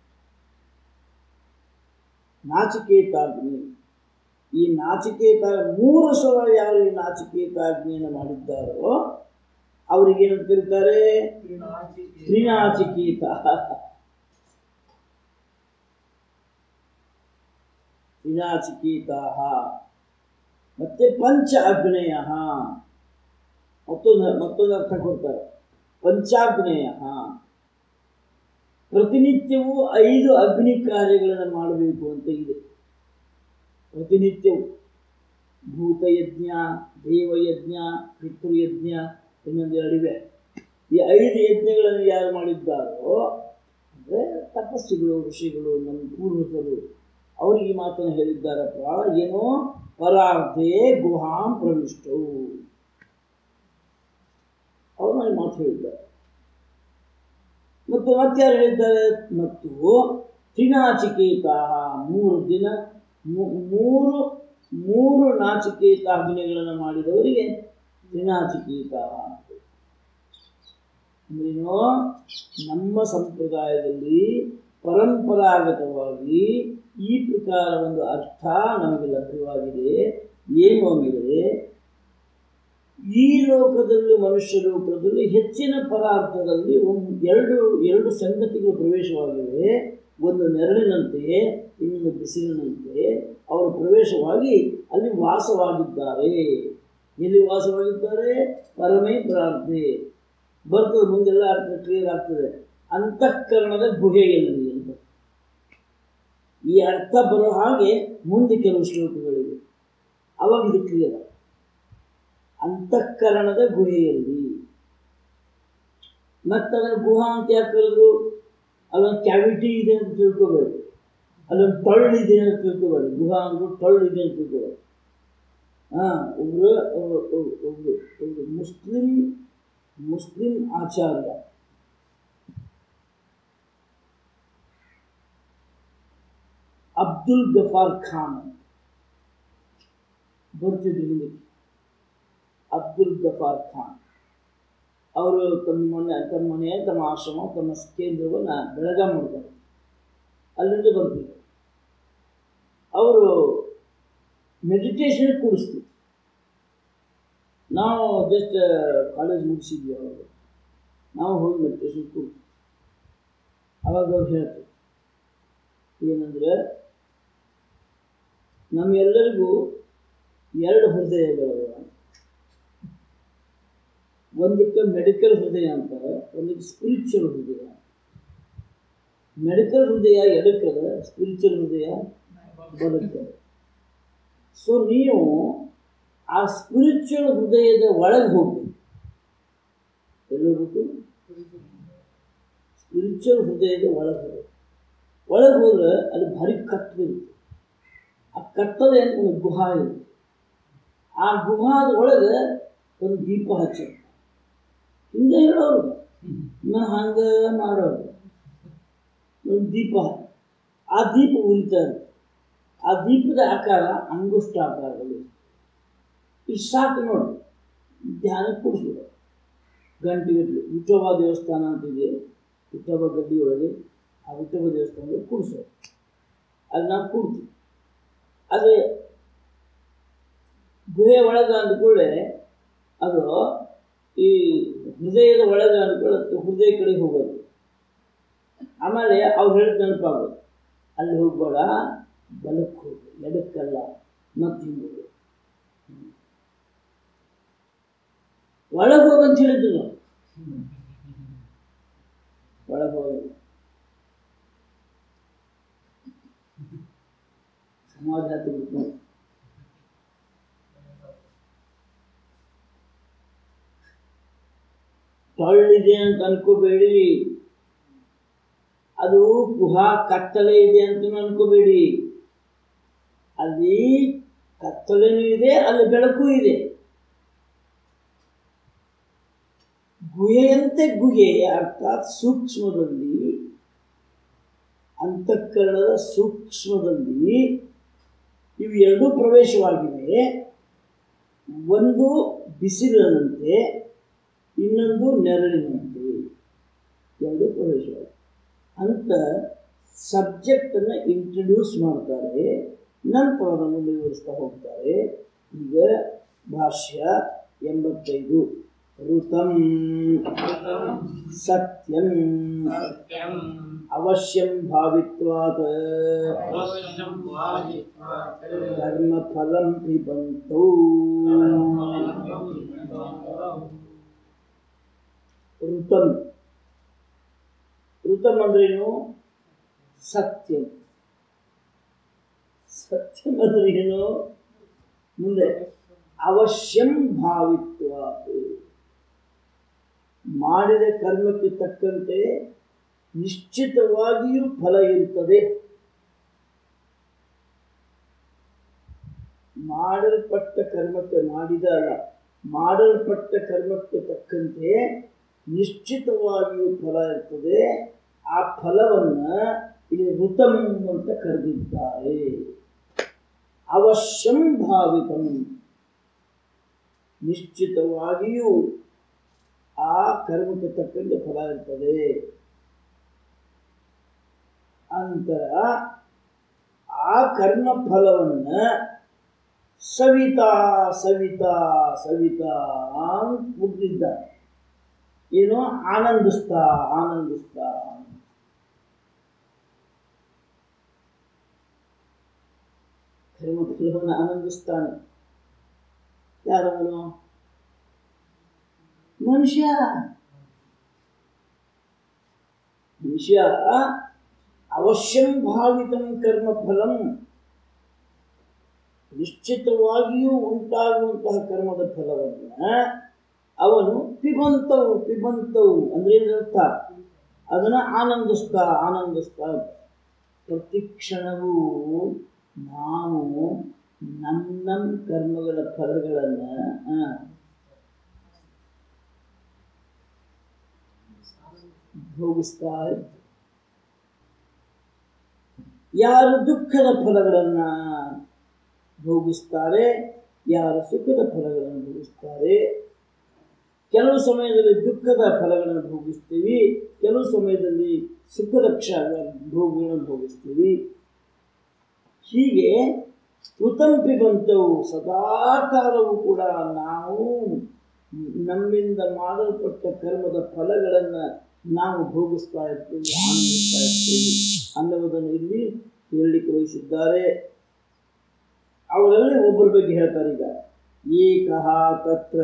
ನಾಚಿಕೇತಾಗ್ನಿ ಈ ನಾಚಿಕೇತ ಮೂರು ಸಲ ಯಾರು ಈ ನಾಚಿಕೇತಾಗ್ನಿಯನ್ನು ಮಾಡಿದ್ದಾರೋ ಅವರಿಗೇನಂತ ಕರೀತಾರೆ ತ್ರಿನಾಚಿಕೇತ ತ್ರಿನಾಚಿಕೇತಾ ಮತ್ತೆ ಪಂಚ ಅಗ್ನೇಯ ಮತ್ತೊಂದು ಮತ್ತೊಂದು ಅರ್ಥ ಕೊಡ್ತಾರೆ ಪಂಚಾಗ್ನೇಯ ಪ್ರತಿನಿತ್ಯವೂ ಐದು ಅಗ್ನಿ ಕಾರ್ಯಗಳನ್ನು ಮಾಡಬೇಕು ಅಂತ ಇದೆ ಪ್ರತಿನಿತ್ಯವೂ ಭೂತಯಜ್ಞ ದೇವಯಜ್ಞ ಪಿತೃಯಜ್ಞ ಇನ್ನೊಂದು ಎರಡಿವೆ ಈ ಐದು ಯಜ್ಞಗಳನ್ನು ಯಾರು ಮಾಡಿದ್ದಾರೋ ಅಂದರೆ ತಪಸ್ಸಿಗಳು ಋಷಿಗಳು ನಮ್ಮ ಪೂರ್ವಜರು ಅವರು ಈ ಮಾತನ್ನು ಹೇಳಿದ್ದಾರಪ್ಪ ಏನೋ ಪರಾರ್ಧೆ ಗುಹಾಂ ಪ್ರವಿಷ್ಟು ಅವ್ರು ನನಗೆ ಮಾತು ಹೇಳಿದ್ದಾರೆ ಮತ್ತು ಮತ್ತಾರು ಹೇಳಿದ್ದಾರೆ ಮತ್ತು ತ್ರಿನಾಚಿಕೇತ ಮೂರು ದಿನ ಮೂ- ಮೂರು ಮೂರು ನಾಚಿಕೇತಾಗ್ನಿಗಳನ್ನು ಮಾಡಿದವರಿಗೆ ತ್ರಿನಾಚಿಕೇತ ಅಂದ್ರೇನು ನಮ್ಮ ಸಂಪ್ರದಾಯದಲ್ಲಿ ಪರಂಪರಾಗತವಾಗಿ ಈ ಪ್ರಕಾರ ಒಂದು ಅರ್ಥ ನಮಗೆ ಲಭ್ಯವಾಗಿದೆ ಏನು ಅಂದರೆ ಈ ಲೋಕದಲ್ಲಿ ಮನುಷ್ಯ ಲೋಕದಲ್ಲಿ ಹೆಚ್ಚಿನ ಪದಾರ್ಥದಲ್ಲಿ ಒಂದು ಎರಡು ಎರಡು ಸಂಗತಿಗಳು ಪ್ರವೇಶವಾಗಿವೆ ಒಂದು ನೆರಳಿನಂತೆ ಇನ್ನೊಂದು ಬಿಸಿಲಿನಂತೆ ಅವರು ಪ್ರವೇಶವಾಗಿ ಅಲ್ಲಿ ವಾಸವಾಗಿದ್ದಾರೆ ಎಲ್ಲಿ ವಾಸವಾಗಿದ್ದಾರೆ ಪರಮೇ ಪ್ರಾರ್ಥೆ ಬರ್ತದೆ ಮುಂದೆಲ್ಲ ಅರ್ಥ ಕ್ಲಿಯರ್ ಆಗ್ತದೆ ಅಂತಃಕರಣದ ಗುಹೆಯಲ್ಲಿ ಅಂತ ಈ ಅರ್ಥ ಬರೋ ಹಾಗೆ ಮುಂದೆ ಕೆಲವು ಶ್ಲೋಕಗಳಿವೆ ಅವಾಗ ಇದು ಕ್ಲಿಯರ್ ಅಂತಃಕರಣದ ಗುಹೆಯಲ್ಲಿ ಮತ್ತೆ ಅದನ್ನು ಗುಹಾ ಅಂತ ಯಾಕೆ ಕರೆದ್ರು ಅಲ್ಲೊಂದು ಕ್ಯಾವಿಟಿ ಇದೆ ಅಂತ ತಿಳ್ಕೋಬೇಡಿ ಅಲ್ಲೊಂದು ಟೊಳ್ಳಿದೆ ಅಂತ ತಿಳ್ಕೋಬೇಡಿ ಗುಹಾ ಅಂದ್ರು ಟೊಳ್ಳಿದೆ ಅಂತ ತಿಳ್ಕೋಬೇಡಿ ಹಾಂ ಒಬ್ರು ಒಬ್ರು ಒಬ್ರು ಒಬ್ರು ಮುಸ್ಲಿಂ ಮುಸ್ಲಿಂ ಆಚಾರ್ಯ ಅಬ್ದುಲ್ ಗಫಾರ್ ಖಾನ್ ಬರ್ತಿದ್ರು ಹಿಂದಕ್ಕೆ ಅಬ್ದುಲ್ ಗಫಾರ್ ಖಾನ್ ಅವರು ತಮ್ಮ ಮನೆ ತಮ್ಮ ಮನೆ ತಮ್ಮ ಆಶ್ರಮ ತಮ್ಮ ಕೇಂದ್ರವನ್ನು ಬೆಳಗಾಂ ಮಾಡ್ತಾರೆ ಅಲ್ಲಿಂದ ಬರ್ತಿದ್ರು ಅವರು ಮೆಡಿಟೇಷನ್ ಕೂಡಿಸ್ತಿದ್ರು ನಾವು ಜಸ್ಟ್ ಕಾಲೇಜ್ ಮುಗಿಸಿದ್ವಿ ಅವಾಗ ನಾವು ಹೋಗಿ ಮೆಡಿಟೇಷನ್ ಕೂಡ್ತೀವಿ ಅವಾಗ ಅವ್ರು ಹೇಳ್ತಾರೆ ಏನಂದ್ರೆ ನಮ್ಮೆಲ್ಲರಿಗೂ ಎರಡು ಹೃದಯಗಳು ಒಂದಕ್ಕೆ ಮೆಡಿಕಲ್ ಹೃದಯ ಅಂತಾರೆ ಒಂದಕ್ಕೆ ಸ್ಪಿರಿಚುವಲ್ ಹೃದಯ ಮೆಡಿಕಲ್ ಹೃದಯ ಎಡಕ್ಕದ ಸ್ಪಿರಿಚುವಲ್ ಹೃದಯ ಬಲಕ್ಕದ ಸೊ ನೀವು ಆ ಸ್ಪಿರಿಚುವಲ್ ಹೃದಯದ ಒಳಗೆ ಹೋಗ್ಬೇಕು ಎಲ್ಲಿ ಹೋಗ್ಬೇಕು ಸ್ಪಿರಿಚುವಲ್ ಹೃದಯದ ಒಳಗೆ ಹೋಗ್ಬೇಕು ಒಳಗೆ ಹೋದ್ರೆ ಅಲ್ಲಿ ಭಾರಿ ಕತ್ತಲಿರುತ್ತೆ ಆ ಕತ್ತಲೆ ಒಂದು ಗುಹಾ ಇದೆ ಆ ಗುಹಾದ ಒಳಗೆ ಒಂದು ದೀಪ ಹಚ್ಚ ಹಿಂಗೆ ಹೇಳೋರು ನಾ ಹಂಗೆ ಮಾಡೋರು ಒಂದು ದೀಪ ಆ ದೀಪ ಉರಿತಾ ಇರುತ್ತೆ ಆ ದೀಪದ ಆಕಾರ ಅಂಗುಷ್ಟ ಆಕಾರದಲ್ಲಿ ಇಷ್ಟು ಸಾಕು ನೋಡಿ ಧ್ಯಾನಕ್ಕೆ ಕೂಡಿಸ್ಬಿಡು ಗಂಟೆಗಟ್ಟಲೆ ವಿಠೋಬಾ ದೇವಸ್ಥಾನ ಅಂತಿದೆ ವಿಠೋಬಾ ಗದ್ದಿ ಒಳಗೆ ಆ ವಿಠೋಬಾ ದೇವಸ್ಥಾನದಲ್ಲಿ ಕೂಡಿಸೋದು ಅಲ್ಲಿ ನಾವು ಕೂಡ್ತೀವಿ ಆದರೆ ಗುಹೆ ಒಳಗೆ ಅಂದ್ಕೊಳ್ಳೆ ಅದು ಈ ಹೃದಯದ ಒಳಗೆ ಅಂದ್ಕೊಳ್ಳೆ ಹೃದಯ ಕಡೆ ಹೋಗೋದು ಆಮೇಲೆ ಅವ್ರು ಹೇಳಿದ ನೆನಪಾಗೋದು ಅಲ್ಲಿ ಹೋಗ್ಬೇಡ ಬಲಕ್ಕೆ ಹೋಗು ಎಡಕ್ಕಲ್ಲ ಮತ್ತೆ ಹಿಂಗೆ ಹೋಗು ಒಳಗೆ ಹೋಗಂತ ಹೇಳಿದ್ರು ನಾವು ಒಳಗೆ ಹೋಗೋದು ಸಮಾಜ ಹತ್ತಿಬಿಟ್ಟು ಟೊಳ್ಳಿದೆ ಅಂತ ಅನ್ಕೋಬೇಡಿ ಅದು ಗುಹಾ ಕತ್ತಲೆ ಇದೆ ಅಂತ ಅನ್ಕೋಬೇಡಿ ಅಲ್ಲಿ ಕತ್ತಲೆನೂ ಇದೆ ಅಲ್ಲಿ ಬೆಳಕು ಇದೆ ಗುಹೆಯಂತೆ ಗುಹೆ ಅರ್ಥಾತ್ ಸೂಕ್ಷ್ಮದಲ್ಲಿ ಅಂತಃಕರಣದ ಸೂಕ್ಷ್ಮದಲ್ಲಿ ಇವು ಎರಡೂ ಪ್ರವೇಶವಾಗಿವೆ ಒಂದು ಬಿಸಿಲಿನಂತೆ ಇನ್ನೊಂದು ನೆರಳಿನಂತೆ ಎರಡು ಪ್ರವೇಶವಾಗಿದೆ ಅಂತ ಸಬ್ಜೆಕ್ಟನ್ನು ಇಂಟ್ರಡ್ಯೂಸ್ ಮಾಡ್ತಾರೆ ನಂತರ ಅದನ್ನು ವಿವರಿಸ್ತಾ ಹೋಗ್ತಾರೆ ಈಗ ಭಾಷ್ಯ ಎಂಬತ್ತೈದು ಋತಂ ಸತ್ಯಂ ಸತ್ಯಂ ಅವಶ್ಯಂ ಭಾವಿತ್ವಾತ್ ಅವಶ್ಯಂ ವಾದಿತ್ವಾತ್ ಕರ್ಮಫಲಂ ಪಿಬಂತೌ ಋತಂ ಋತಂ ಅಂದ್ರೇನು ಸತ್ಯಂ ಸತ್ಯಂ ಅಂದ್ರೆ ಏನು ಮುಂದೆ ಅವಶ್ಯಂ ಭಾವಿತ್ವಾತ್ ಮಾಡಿದ ಕರ್ಮಕ್ಕೆ ತಕ್ಕಂತೆ ನಿಶ್ಚಿತವಾಗಿಯೂ ಫಲ ಇರುತ್ತದೆ ಮಾಡಲ್ಪಟ್ಟ ಕರ್ಮಕ್ಕೆ ಮಾಡಿದ ಅಲ್ಲ ಮಾಡಲ್ಪಟ್ಟ ಕರ್ಮಕ್ಕೆ ತಕ್ಕಂತೆ ನಿಶ್ಚಿತವಾಗಿಯೂ ಫಲ ಇರ್ತದೆ ಆ ಫಲವನ್ನು ಇಲ್ಲಿ ಋತಂ ಅಂತ ಕರೆದಿದ್ದಾರೆ ಅವಶ್ಯಂ ಭಾವಿತಂ ನಿಶ್ಚಿತವಾಗಿಯೂ ಆ ಕರ್ಮಕ್ಕೆ ತಕ್ಕಂತೆ ಫಲ ಇರ್ತದೆ ನಂತರ ಆ ಕರ್ಮ ಫಲವನ್ನ ಸವಿತಾ ಸವಿತಾ ಸವಿತಾ ಅಂತ ಮುಗಿದಿದ್ದಾರೆ ಏನು ಆನಂದಿಸ್ತಾ ಆನಂದಿಸ್ತಾ ಕರ್ಮ ಫಲವನ್ನು ಆನಂದಿಸ್ತಾನೆ ಯಾರವನು ಮನುಷ್ಯ ಮನುಷ್ಯ ಅವಶ್ಯಂ ಭಾವಿತಂ ಕರ್ಮ ಫಲಂ ನಿಶ್ಚಿತವಾಗಿಯೂ ಉಂಟಾಗುವಂತಹ ಕರ್ಮದ ಫಲವನ್ನು ಅವನು ಪಿಬಂತವು ಪಿಬಂತವು ಅಂದ್ರೆ ಏನರ್ಥ ಅದನ್ನ ಆನಂದಿಸ್ತಾ ಆನಂದಿಸ್ತಾ ಪ್ರತಿ ಕ್ಷಣವೂ ನಾವು ನಮ್ಮ ನಮ್ಮ ಕರ್ಮಗಳ ಫಲಗಳನ್ನು ಭೋಗಿಸ್ತಾ ಇರ್ತೀವಿ ಯಾರು ದುಃಖದ ಫಲಗಳನ್ನ ಭೋಗಿಸ್ತಾರೆ ಯಾರು ಸುಖದ ಫಲಗಳನ್ನು ಭೋಗಿಸ್ತಾರೆ ಕೆಲವು ಸಮಯದಲ್ಲಿ ದುಃಖದ ಫಲಗಳನ್ನು ಭೋಗಿಸ್ತೀವಿ ಕೆಲವು ಸಮಯದಲ್ಲಿ ಸುಖದ ಕ್ಷ ಭೋಗಗಳನ್ನು ಭೋಗಿಸ್ತೀವಿ ಹೀಗೆ ಉತಂಪಿ ಬಂತವು ಸದಾಕಾಲವೂ ಕೂಡ ನಾವು ನಮ್ಮಿಂದ ಮಾಡಲ್ಪಟ್ಟ ಕರ್ಮದ ಫಲಗಳನ್ನು ನಾವು ಭೋಗಿಸ್ತಾ ಇರ್ತೀವಿ ಆನಂದಿಸ್ತಾ ಇರ್ತೀವಿ ಅನ್ನುವುದನ್ನು ಇಲ್ಲಿ ಹೇಳಲಿಕ್ಕೆ ವಹಿಸಿದ್ದಾರೆ ಅವರಲ್ಲಿ ಒಬ್ಬರ ಬಗ್ಗೆ ಹೇಳ್ತಾರೆ ಈಗ ಏಕಃ ತತ್ರ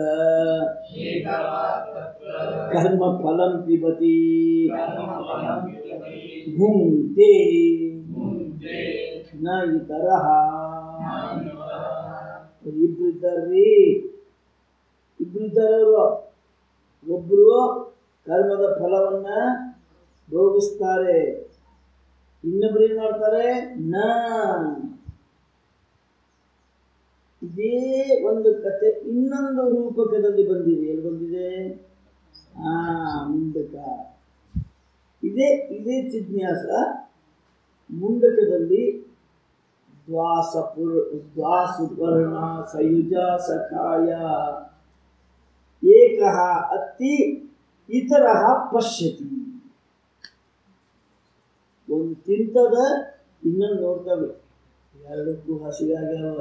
ಕರ್ಮ ಫಲಂ ಪಿಬತಿ ಭುಂಕ್ತೆ ನ ಇತರಃ ಇಬ್ಬರಿದ್ದಾರ್ರಿ ಇಬ್ಬರಿದ್ದಾರವರು ಒಬ್ಬರು ಕರ್ಮದ ಫಲವನ್ನ ಭೋಗಿಸ್ತಾರೆ ಇನ್ನೊಬ್ರು ಏನ್ ಮಾಡ್ತಾರೆ ನ ಇದೇ ಒಂದು ಕತೆ ಇನ್ನೊಂದು ರೂಪಕದಲ್ಲಿ ಬಂದಿದೆ ಎಲ್ಲಿ ಬಂದಿದೆ ಆ ಮುಂಡಕ ಇದೇ ಇದೇ ಜಿಜ್ಞಾಸ ಮುಂಡಕದಲ್ಲಿ ದ್ವಾಸಪುರ್ ದ್ವಾಸುಪರ್ಣ ಸಯುಜ ಸಖಾಯ ಏಕಃ ಅತ್ತಿ ಇತರ ಪಶ್ಯತಿ ಒಂದು ತಿಂತದ ಇನ್ನೊಂದು ನೋಡ್ತವೆ ಎರಡಕ್ಕೂ ಹಸಿವೆ ಆಗ್ಯಾವ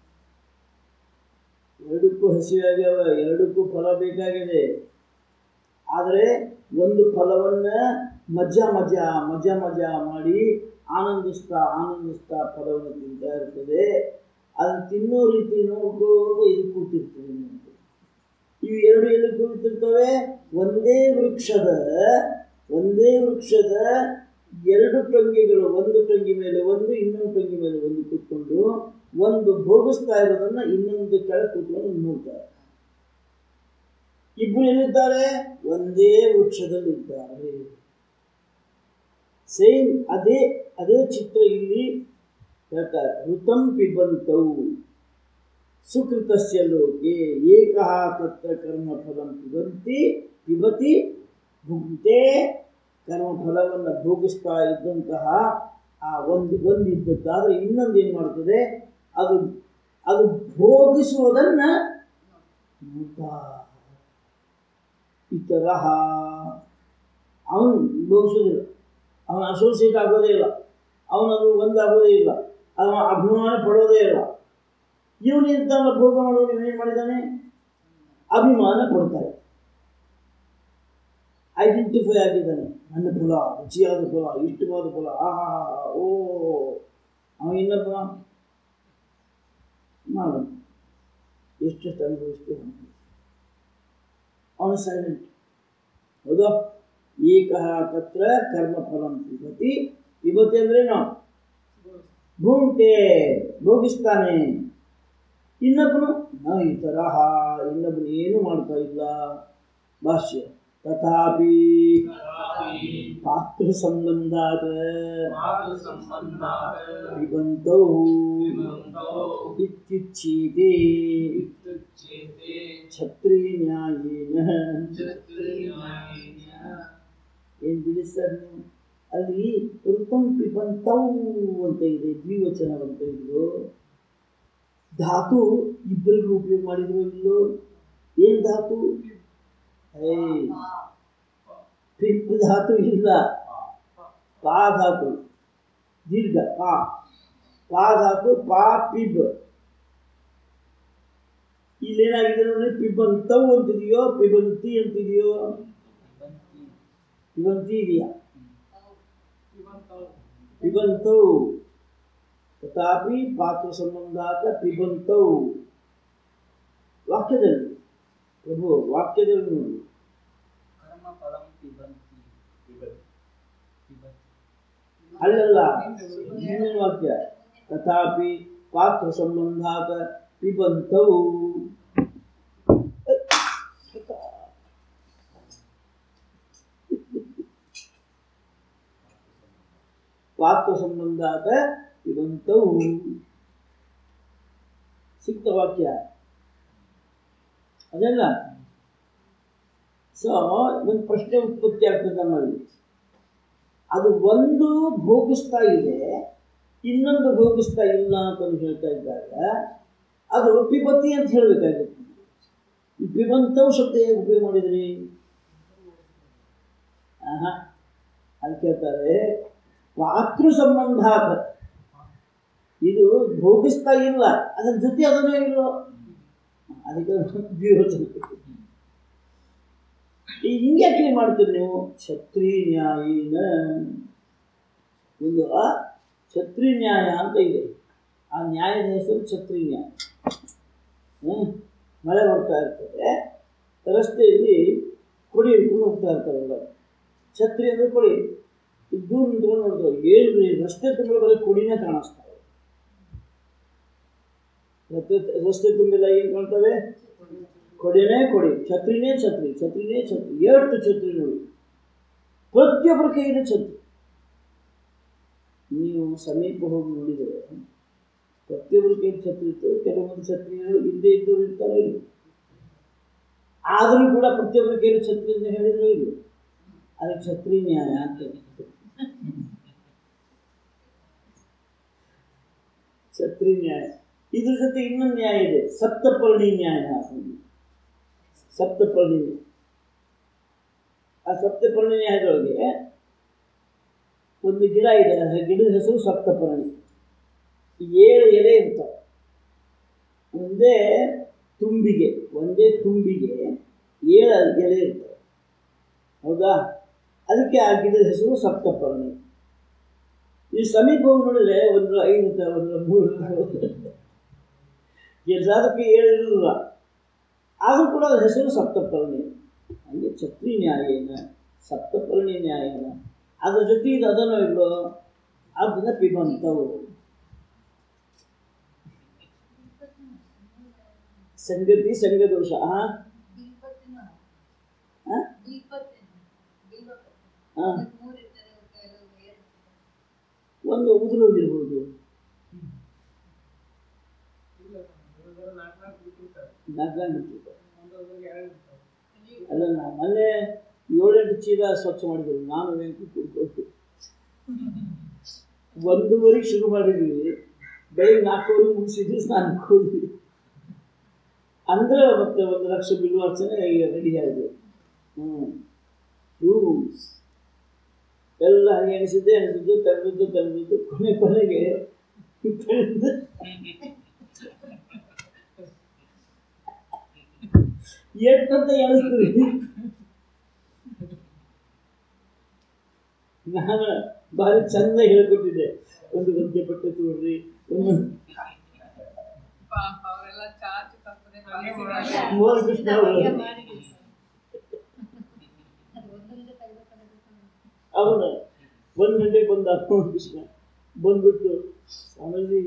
ಎರಡಕ್ಕೂ ಹಸಿವೆ ಆಗ್ಯಾವ ಎರಡಕ್ಕೂ ಫಲ ಬೇಕಾಗಿದೆ ಆದರೆ ಒಂದು ಫಲವನ್ನ ಮಜಾ ಮಜಾ ಮಜಾ ಮಜಾ ಮಾಡಿ ಆನಂದಿಸ್ತಾ ಆನಂದಿಸ್ತಾ ಫಲವನ್ನು ತಿಂತಾ ಇರ್ತದೆ ಅದನ್ನು ತಿನ್ನೋ ರೀತಿ ನೋಡ್ಕೊಂಡು ಇದು ಕೂತಿರ್ತದೆ ನಮ್ಗೆ. ಇವು ಎರಡು ಎಲ್ಲಿ ಕುಳಿತಿರ್ತವೆ ಒಂದೇ ವೃಕ್ಷದ ಒಂದೇ ವೃಕ್ಷದ ಎರಡು ಟೊಂಗಿಗಳು ಒಂದು ಟೊಂಗಿ ಮೇಲೆ ಒಂದು ಇನ್ನೊಂದು ಟೊಂಗಿ ಮೇಲೆ ಒಂದು ಕೂತ್ಕೊಂಡು ಒಂದು ಭೋಗಿಸ್ತಾ ಇರೋದನ್ನ ಇನ್ನೊಂದು ಕೆಳಗೆ ಕೂತ್ಕೊಂಡು ನೋಡ್ತಾರೆ ಇಬ್ಬರು ಎಲ್ಲಿದ್ದಾರೆ ಒಂದೇ ವೃಕ್ಷದಲ್ಲಿದ್ದಾರೆ ಸೇಮ್ ಅದೇ ಅದೇ ಚಿತ್ರ ಇಲ್ಲಿ ಹೇಳ್ತಾರೆ ಋತಂ ಪಿಬಂತವು ಸುಕೃತಸ್ಯ ಲೋಕೆ ಏಕಃ ತತ್ರ ಕರ್ಮಫಲಂ ಪಿಬಂತಿ ಪಿಬತಿ ಭುಂಕ್ತೆ ಕರ್ಮಫಲವನ್ನು ಭೋಗಿಸ್ತಾ ಇದ್ದಂತಹ ಆ ಒಂದು ಒಂದು ಇದ್ದದ್ದಾದರೆ ಇನ್ನೊಂದು ಏನು ಮಾಡ್ತದೆ ಅದು ಅದು ಭೋಗಿಸುವುದನ್ನ ನೋಡ್ತಾ ಈ ತರಹ ಅವನು ಭೋಗಿಸೋದಿಲ್ಲ ಅವನ ಅಸೋಸಿಯೇಟ್ ಆಗೋದೇ ಇಲ್ಲ ಅವನದು ಒಂದಾಗೋದೇ ಇಲ್ಲ ಅವನ ಅಭಿಮಾನ ಪಡೋದೇ ಇಲ್ಲ ಇವನು ಇದ್ದಾನ ಭೋಗ ಮಾಡೋನು ಇವನೇನು ಮಾಡಿದ್ದಾನೆ ಅಭಿಮಾನ ಪಡ್ತಾರೆ ಐಡೆಂಟಿಫೈ ಆಗಿದ್ದಾನೆ ನನ್ನ ಫಲ ರುಚಿಯಾದ ಫಲ ಇಷ್ಟವಾದ ಫಲ ಆಹಾ ಓ ಅವ ಇನ್ನೊಬ್ಬ ಮಾಡು ಎಷ್ಟೆಷ್ಟು ಅನುಭವಿಸ್ತೇವೆ ಅವನು ಸೈಲೆಂಟ್ ಹೌದಾ ಏಕಃ ತತ್ರ ಕರ್ಮಫಲಂ ಪಿಬತಿ ಪಿಬತಿ ಅಂದ್ರೇನು ಭೂಂತೆ ಭೋಗಿಸ್ತಾನೆ ಇನ್ನೊಬ್ಬನು ನ ಈ ತರಹ ಇನ್ನೊಬ್ಬನು ಏನು ಮಾಡ್ತಾ ಇಲ್ಲ ಭಾಷ್ಯ ತಥಾಪಿ तथापि ಪಾತ್ರ ಸಂಬಂಧಾತ್ पात्रसम्बन्धात् ಪಿಬಂತೌ पिबन्तौ ಇತ್ಯುಚ್ಯತೆ इत्युच्यते ಛತ್ರಿ ನ್ಯಾಯೇನ चतुर्न्यायेन ಏನ್ ಬಿಡಿ ಸರ್ ನೀವು ಅಲ್ಲಿ ಋತಂ ಪಿಬಂತೌ ಅಂತ ಇದೆ ದ್ವಿವಚನ ಅಂತ ಇದ್ದು ಧಾತು ಇಬ್ಬರಿಗೂ ಉಪಯೋಗ ಮಾಡಿದ್ರು ಇಲ್ಲೋ ಏನ್ ಧಾತು ಏ ಪಿಪ್ ಧಾತು ಇಲ್ಲ ಪಾ ಧಾತು ದೀರ್ಘ ಪಾ ಪಾ ಧಾತು ಪಾ ಪಿಬ್ ಇಲ್ಲೇನಾಗಿದೆ ನೋಡಿ ಪಿಬಂತವು ಅಂತಿದೆಯೋ ಪಿಬಂತಿ ಅಂತಿದೆಯೋ ಪಿಬಂತಿ ಇದೆಯಾ ಪಿಬಂತೌ ತಥಾಪಿ ಪಾತ್ರ ಸಂಬಂಧಾತ ಪಿಬಂತೌ ವಾಕ್ಯದಲ್ಲಿ ಪ್ರಭು ವಾಕ್ಯದಲ್ಲಿ ನೋಡಿ कर्मफलं पिबन्ति पिबति ಅಲ್ಲಲ್ಲ ಹಿಂದಿನ ವಾಕ್ಯ ತಥಾಪಿ ಪಾತ್ರ ಸಂಬಂಧಾತ ಪಿಬಂತೌ ಪಾತ್ರ ಸಂಬಂಧಾತ ಪಿಬಂತೌ ಸಿಕ್ತ ವಾಕ್ಯ ಅದಲ್ಲ ಸೊ ಒಂದು ಪ್ರಶ್ನೆ ಉತ್ಪತ್ತಿ ಆಗ್ತದೆ ನಮ್ಮಲ್ಲಿ ಅದು ಒಂದು ಭೋಗಿಸ್ತಾ ಇದೆ ಇನ್ನೊಂದು ಭೋಗಿಸ್ತಾ ಇಲ್ಲ ಅಂತ ಅವ್ರು ಹೇಳ್ತಾ ಇದ್ದಾಗ ಅದು ಪಿಬತಿ ಅಂತ ಹೇಳಬೇಕಾಗಿತ್ತು ಈ ಪಿಬಂತವು ಶಬ್ದ ಹೇಗೆ ಉಪಯೋಗ ಮಾಡಿದ್ರಿ ಆಹಾ ಅದು ಕೇಳ್ತಾರೆ ಪಾತೃ ಸಂಬಂಧಾತ ಇದು ಭೋಗಿಸ್ತಾ ಇಲ್ಲ ಅದ್ರ ಜೊತೆ ಅದನ್ನೇ ಇಲ್ಲೋ ಅದಕ್ಕೆ ದ್ವಿವಚನ ಈ ಹಿಂಗ್ಯಾಕೆ ಮಾಡ್ತೀರಿ ನೀವು ಛತ್ರಿ ನ್ಯಾಯಿನ ಒಂದು ಆ ಛತ್ರಿ ನ್ಯಾಯ ಅಂತ ಇದೆ ಆ ನ್ಯಾಯದ ಹೆಸರು ಛತ್ರಿ ನ್ಯಾಯ ಹ್ಮ್? ಮಳೆ ಬರ್ತಾ ಇರ್ತದೆ ರಸ್ತೆಯಲ್ಲಿ ಕೊಡಿ ಹಿಡ್ಕೊಂಡು ಹೋಗ್ತಾ ಇರ್ತಾರೆ ಎಲ್ಲರೂ ಛತ್ರಿ ಅಂದ್ರೆ ಕೊಡಿ ಈಗ ದೂರ ನಿಂತ್ಕೊಂಡು ನೋಡ್ತಾರೆ ಏನು ರೀ ರಸ್ತೆ ತುಂಬ ಬರೀ ಕೊಡಿನೇ ಕಾಣಿಸ್ತಾರೆ ರಸ್ತೆ ರಸ್ತೆ ತುಂಬೆಲ್ಲ ಏನು ಕಾಣ್ತವೆ ಕೊಡಿನೇ ಕೊಡಿ ಛತ್ರಿನೇ ಛತ್ರಿ ಛತ್ರಿನೇ ಛತ್ರಿ ಎಷ್ಟು ಛತ್ರಿ ನೋಡಿ ಪ್ರತಿಯೊಬ್ಬರ ಕೈಯಲ್ಲಿ ಛತ್ರಿ ನೀವು ಸಮೀಪ ಹೋಗಿ ನೋಡಿದರೆ ಪ್ರತಿಯೊಬ್ಬರ ಕೈಯಲ್ಲಿ ಛತ್ರಿ ಇತ್ತು ಕೆಲವೊಂದು ಛತ್ರಿಗಳು ಇದ್ದೇ ಇದ್ದವ್ರು ಇರ್ತಾರೋ ಇಲ್ಲ ಆದರೂ ಕೂಡ ಪ್ರತಿಯೊಬ್ಬರ ಕೈಯಲ್ಲಿ ಛತ್ರಿ ಅಂತ ಹೇಳಿದ್ರು ಇಲ್ಲ ಅದಕ್ಕೆ ಛತ್ರಿ ನ್ಯಾಯ ಅಂತ ಛತ್ರಿ ನ್ಯಾಯ ಇದ್ರ ಜೊತೆ ಇನ್ನೊಂದು ನ್ಯಾಯ ಇದೆ ಸಪ್ತಪರ್ಣಿ ನ್ಯಾಯ ಅಂತ ಸಪ್ತಪರ್ಣಿ ನ್ಯಾಯ. ಆ ಸಪ್ತಪರ್ಣಿ ನ್ಯಾಯದೊಳಗೆ ಒಂದು ಗಿಡ ಇದೆ ಆ ಗಿಡದ ಹೆಸರು ಸಪ್ತಪರ್ಣಿ ಏಳು ಎಲೆ ಇರ್ತಾವೆ ಒಂದೇ ತುಂಬಿಗೆ ಒಂದೇ ತುಂಬಿಗೆ ಏಳು ಎಲೆ ಇರ್ತವೆ ಹೌದಾ ಅದಕ್ಕೆ ಆ ಗಿಡದ ಹೆಸರು ಸಪ್ತಪರ್ಣಿ ಈ ಸಮೀಪ ಹೋಗಿ ನೋಡಿದ್ರೆ ಒಂದು ಐದು ಇರ್ತವೆ, ಒಂದು ಮೂರು ಎಲ್ಲದಕ್ಕೆ ಏಳು ಇರುವುದಿಲ್ಲ ಆದರೂ ಕೂಡ ಅದ್ರ ಹೆಸರು ಸಪ್ತಪರ್ಣಿ ಹಂಗೆ ಛತ್ರಿ ನ್ಯಾಯೇನ ಸಪ್ತಪರ್ಣಿ ನ್ಯಾಯೇನ ಅದ್ರ ಜೊತೆ ಇದು ಅದನ್ನು ಇಲ್ಲೋ ಅದನ್ನ ಪಿಬಂತವು ಸಂಗತಿ ಸಂಘದೋಷ ಆ? ಆ? ಆ. ಒಂದು ಉದುರು ಹೋಗಿರ್ಬೋದು ನಾಲ್ಕು ಅಲ್ಲ ನಾ ಮೊನ್ನೆ ಏಳೆಂಟು ಚೀಲ ಸ್ವಚ್ಛ ಮಾಡಿದ್ರು ನಾನು ವೆಂಕಿ ಕೂತ್ಕೊಂಡು ಒಂದೂವರೆಗೆ ಶುರು ಮಾಡಿದ್ವಿ ಬೆಳಿಗ್ಗೆ ನಾಲ್ಕೂವರೆಗೆ ಮುಗಿಸಿದ್ವಿ ಸ್ನಾನಕ್ಕೆ ಹೋದ್ವಿ ಅಂದ್ರೆ ಮತ್ತೆ ಒಂದು ಲಕ್ಷ ಬಿಲ್ಲು ಅರ್ಚನೆ ರೆಡಿ ಆಗಿದೆ ಹ್ಞೂ ಹ್ಞೂ ಎಲ್ಲ ಹಾಗೆ ಎಣಿಸಿದ್ದೆ ಎಣಿಸಿದ್ದು ತೆಗೆದಿದ್ದು ತೆಗೆದಿದ್ದು ಕೊನೆ ಕೊನೆಗೆ ತೆಗೆದು ಎಷ್ಟಂತ ಎಣಿಸ್ತೀವಿ ನಾನು ಭಾರಿ ಚಂದ ಹೇಳ್ಕೊಟ್ಟಿದ್ದೆ ಒಂದು ಗಂಟೆ ಬಟ್ಟೆ ತೋಡ್ರಿ ಒಂದು ಪಾಪ ಅವರೆಲ್ಲ ಚಾರ್ಜ್ ತಪ್ಪದೆ ಮೋಹನ್ ಕೃಷ್ಣ ಅವರು ಅವನು ಒಂದು ಗಂಟೆಗೆ ಬಂದ ಮೋಹನ್ ಕೃಷ್ಣ ಬಂದ್ಬಿಟ್ಟು ಸ್ವಾಮೀಜಿ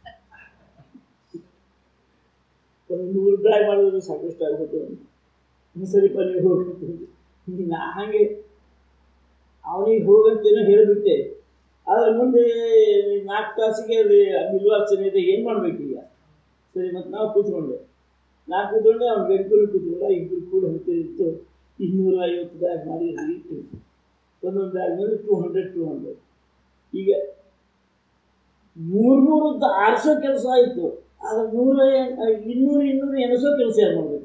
ಒಂದು ನೂರು ರೂಪಾಯಿ ಮಾಡಿದ್ರೆ ಸಾಕಷ್ಟು ಆಗ್ಬೋದು ಹ್ಮ್, ಸರಿಪ ನೀವು ಹೋಗಿ ನಾ ಹಾಗೆ ಅವನಿಗೆ ಹೋಗಂತೇನೋ ಹೇಳಿಬಿಟ್ಟೆ ಆದರೆ ಮುಂದೆ ನಾಲ್ಕು ತಾಸಿಗೆ ಅಲ್ಲಿ ಬಿಲ್ವಾರ್ಚನೆ ಇದೆ ಏನು ಮಾಡ್ಬೇಕೀಗ ಸರಿ ಮತ್ತು ನಾವು ಕೂತ್ಕೊಂಡೆ ನಾ ಕೂತ್ಕೊಂಡೆ ಅವ್ನು ಬೆಂಕೂರು ಕೂತ್ಕೊಂಡ ಇಬ್ಬರು ಕೂಡ ಹೋಗ್ತಾ ಇತ್ತು ಇನ್ನೂರ ಐವತ್ತು ಬ್ಯಾಗ್ ಮಾಡಿ ಇಟ್ಟು ಒಂದೊಂದು ಬ್ಯಾಗ್ ಮೇಲೆ ಟೂ ಹಂಡ್ರೆಡ್ ಟೂ ಹಂಡ್ರೆಡ್ ಈಗ ಮೂರ್ನೂರದ್ದು ಆರಿಸೋ ಕೆಲಸ ಆಯಿತು ಆದ್ರೆ ನೂರ ಇನ್ನೂರು ಇನ್ನೂರು ಎಣಿಸೋ ಕೆಲಸ ಯಾರು ಮಾಡಬೇಕು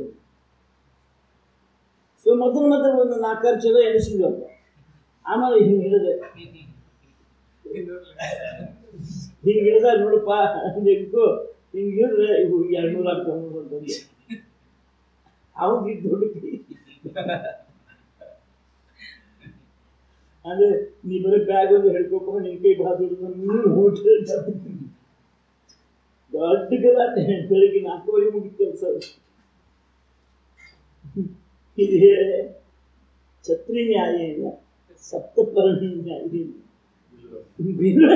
ಸೊ ಮೊದಲು ಮೊದಲು ಒಂದು ನಾಲ್ಕಾರು ಚಲೋ ಎಣಿಸಿದ್ವಪ್ಪ ಆಮೇಲೆ ಹಿಂಗೆ ಹಿಡಿದೆ ಹಿಂಗೆ ಹಿಡ್ದ ನೋಡಪ್ಪ ಬೆಂಕು ಹಿಂಗೆ ಹಿಡಿದ್ರೆ ಇವು ಎರಡು ನೂರು ಆಗ್ತಾವೆ ಅಂತಂದು ಅವ್ನಿಗೆ ದೊಡ್ಡ ಕೈ ಅಂದ್ರೆ ನೀ ಬರೀ ಬ್ಯಾಗ್ ಒಂದು ಹಿಡ್ಕೊಪ್ಪ ನಿನ್ ಕೈ ಭಾಳ ದೊಡ್ಡದು ನೀನು ಹೋಟ್ಲ್ ದೊಡ್ಡ ಗಲಾಟೆ ಬೆಳಿಗ್ಗೆ ನಾಲ್ಕುವರೆಗೆ ಮುಗಿದ ಕೆಲಸ ಇದೇ ಛತ್ರಿ ನ್ಯಾಯ ಇಲ್ಲ ಸಪ್ತಪರ್ಣಿ ನ್ಯಾಯ ಇಲ್ಲ ಬಿಲ್ವ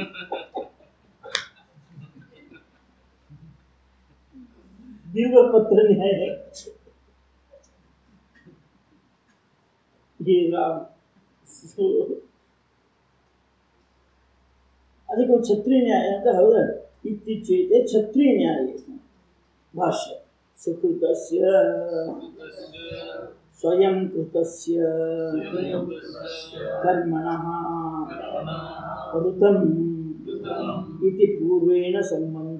ಬಿಲ್ವಪತ್ರ ನ್ಯಾಯ ಹೇ ರಾಮ್ ಸೊ ಅದಕ್ಕೆ ಒಂದು ಛತ್ರಿ ನ್ಯಾಯ ಅಂತ ಹೌದಾ ಇತ್ತೀಚೆಗೆ ಛತ್ರಿ ನ್ಯಾಯ ಭಾಷ್ಯ ಸುಕೃತಸ್ಯ ಸ್ವಯಂ ಕೃತಸ್ಯ ಕರ್ಮಣಃ ಋತಂ ಇತಿ ಪೂರ್ವೇಣ ಸಂಬಂಧ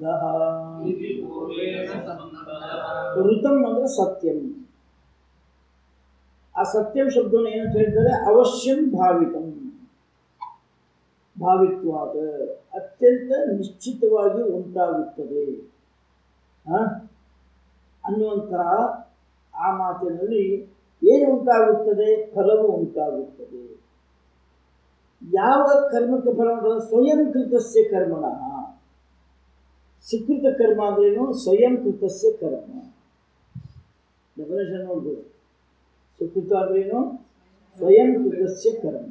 ಋತಂ ಅಂದ್ರೆ ಸತ್ಯಂ ಆ ಸತ್ಯಂ ಶಬ್ದವನ್ನು ಏನಂತ ಹೇಳ್ತಾರೆ ಅವಶ್ಯಂ ಭಾವಿತಂ ಭಾವಿತ್ವಾದ ಅತ್ಯಂತ ನಿಶ್ಚಿತವಾಗಿ ಉಂಟಾಗುತ್ತದೆ ಆ? ಅನ್ನುವಂತಹ ಆ ಮಾತಿನಲ್ಲಿ ಏನು ಉಂಟಾಗುತ್ತದೆ ಫಲವು ಉಂಟಾಗುತ್ತದೆ ಯಾವ ಕರ್ಮಕ್ಕೆ ಫಲ ಉಂಟಾಗ ಸ್ವಯಂ ಕೃತಸ್ಯ ಕರ್ಮಣ ಸುಕೃತ ಕರ್ಮ ಅಂದ್ರೇನು ಸ್ವಯಂ ಕೃತಸ್ಯ ಕರ್ಮ ಡೆಫಿನೇಷನ್ ನೋಡ್ಬೋದು ಸುಕೃತ ಅಂದ್ರೇನು ಸ್ವಯಂ ಕೃತಸ್ಯ ಕರ್ಮ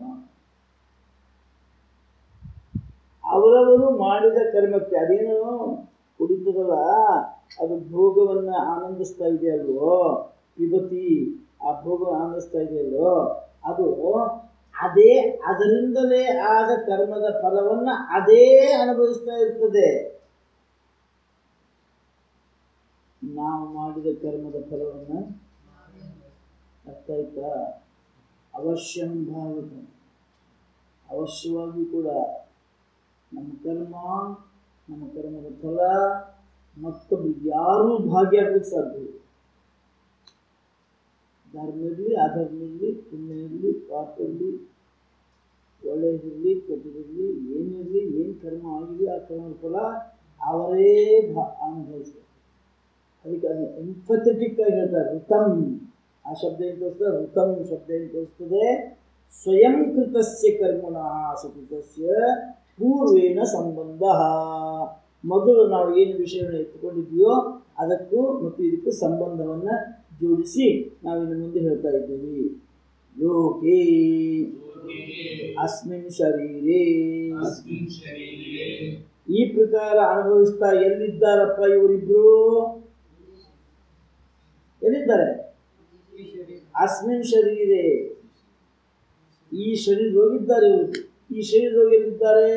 ಅವರವರು ಮಾಡಿದ ಕರ್ಮಕ್ಕೆ ಅದೇನು ಕುಡಿತದಲ್ಲ ಅದು ಭೋಗವನ್ನು ಆನಂದಿಸ್ತಾ ಇದೆಯಲ್ವೋ ವಿಭತಿ ಆ ಭೋಗ ಆನಂದಿಸ್ತಾ ಇದೆಯಲ್ವೋ ಅದು ಅದೇ ಅದರಿಂದಲೇ ಆದ ಕರ್ಮದ ಫಲವನ್ನು ಅದೇ ಅನುಭವಿಸ್ತಾ ಇರ್ತದೆ ನಾವು ಮಾಡಿದ ಕರ್ಮದ ಫಲವನ್ನು ಅರ್ಥ ಆಯ್ತಾ ಅವಶ್ಯಂ ಭಾವಿತ ಅವಶ್ಯವಾಗಿ ಕೂಡ ನಮ್ಮ ಕರ್ಮ ನಮ್ಮ ಕರ್ಮದ ಫಲ ಮತ್ತೊಬ್ಬರು ಯಾರೂ ಭಾಗಿಯಾಗಲಿಕ್ಕೆ ಸಾಧ್ಯ ಇಲ್ಲ ಧರ್ಮ ಇರಲಿ ಅಧರ್ಮ ಇರಲಿ ಪುಣ್ಯ ಇರಲಿ ಪಾಪ ಇರಲಿ ಒಳ್ಳೆಯದಿರಲಿ ಕೆಟ್ಟದಿರಲಿ ಏನಿರಲಿ ಏನು ಕರ್ಮ ಆಗಿದೆ ಆ ಕರ್ಮದ ಫಲ ಅವರೇ ಭಾ ಅನುಭವಿಸ್ಬೇಕು ಅದಕ್ಕೆ ಅದು ಎಂಫಥೆಟಿಕ್ ಆಗಿ ಹೇಳ್ತಾರೆ ಋತಂ ಆ ಶಬ್ದ ಏನು ತೋರಿಸ್ತದೆ ಋತಂ ಶಬ್ದ ಏನು ತೋರಿಸ್ತದೆ ಸ್ವಯಂ ಕೃತಸ್ಯ ಕರ್ಮಣ ಸುಕೃತಸ್ಯ ಪೂರ್ವೇಣ ಸಂಬಂಧ ಮೊದಲು ನಾವು ಏನು ವಿಷಯವನ್ನು ಎತ್ತುಕೊಂಡಿದ್ದೀವೋ ಅದಕ್ಕೂ ಮತ್ತು ಇದಕ್ಕೂ ಸಂಬಂಧವನ್ನು ಜೋಡಿಸಿ ನಾವಿನ್ನು ಮುಂದೆ ಹೇಳ್ತಾ ಇದ್ದೀವಿ ಲೋಕೇ ಅಸ್ಮಿನ್ ಶರೀರೇ अस्मिन् शरीरे ಈ ಪ್ರಕಾರ ಅನುಭವಿಸ್ತಾ ಎಲ್ಲಿದ್ದಾರಪ್ಪ ಇವರಿಬ್ರು ಎಲ್ಲಿದ್ದಾರೆ ಅಸ್ಮಿನ್ ಶರೀರೇ ಈ ಶರೀರದೊಳಗಿದ್ದಾರೆ ಇವರು ಈ ಶರೀರದೊಳಗೆ ಎಲ್ಲಿದ್ದಾರೆ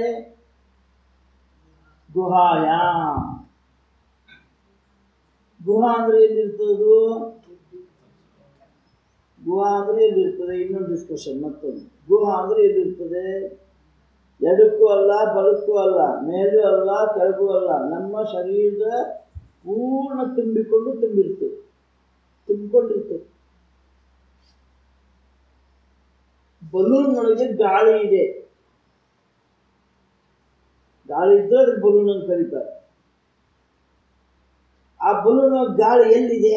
ಗುಹಾಯ ಗುಹಾ ಅಂದ್ರೆ ಎಲ್ಲಿರ್ತದದು ಗುಹಾ ಅಂದ್ರೆ ಎಲ್ಲಿರ್ತದೆ ಇನ್ನೊಂದು ಡಿಸ್ಕಷನ್ ಮತ್ತೊಂದು ಗುಹಾ ಅಂದ್ರೆ ಎಲ್ಲಿರ್ತದೆ ಎಡಕ್ಕೂ ಅಲ್ಲ ಬಲಕ್ಕೂ ಅಲ್ಲ ಮೇಲೂ ಅಲ್ಲ ಕೆಳಗೂ ಅಲ್ಲ ನಮ್ಮ ಶರೀರದ ಪೂರ್ಣ ತುಂಬಿಕೊಂಡು ತುಂಬಿರ್ತದೆ ತುಂಬಿಕೊಂಡಿರ್ತದೆ ಬಲೂನ್ ಒಳಗೆ ಗಾಳಿ ಇದೆ ಗಾಳಿ ಇದ್ರೆ ಅದಕ್ಕೆ ಬಲೂನ್ ಅಂತ ಕರೀತಾರೆ ಆ ಬಲೂನ್ ಗಾಳಿ ಎಲ್ಲಿದೆ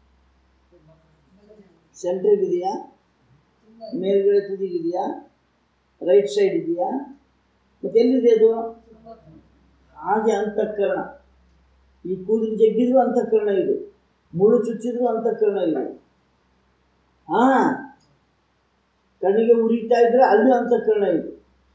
ಸೆಂಟ್ರಿಗೆ ಇದೆಯಾ ಮೇಲ್ಗಡೆ ತುದಿಗಿದೆಯಾ ರೈಟ್ ಸೈಡ್ ಇದೆಯಾ ಮತ್ತೆ ಎಲ್ಲಿದೆ ಅದು ಹಾಗೆ ಅಂತಃಕರಣ ಈ ಕೂದಲು ಜಗ್ಗಿದ್ರು ಅಂತಃಕರಣ ಇದೆ ಮುಳ್ಳು ಚುಚ್ಚಿದ್ರು ಅಂತಃಕರಣ ಇದೆ ಹಾ ಕಣ್ಣಿಗೆ ಉರಿತಾ ಇದ್ರೆ ಅಲ್ಲೂ ಅಂತಃಕರಣ ಇದೆ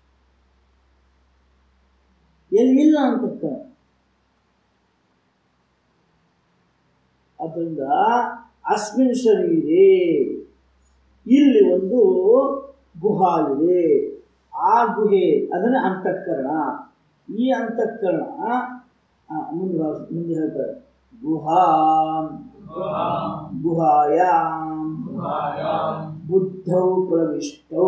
ಎಲ್ಲಿ ಇಲ್ಲ ಅಂತಃಕರಣ ಅದರಿಂದ ಅಸ್ಮಿನ್ ಶರೀರೇ ಇಲ್ಲಿ ಒಂದು ಗುಹಾ ಇದೆ ಆ ಗುಹೆ ಅದನ್ನ ಅಂತಃಕರಣ ಈ ಅಂತಃಕರಣ ಆ, ಮುಂದೆ ಭಾಗ- ಮುಂದೆ ಹೇಳ್ತಾರೆ ಗುಹಾ ಗುಹಾಯಾಮ್ ಬುದ್ಧೌ ಪ್ರವಿಷ್ಟೌ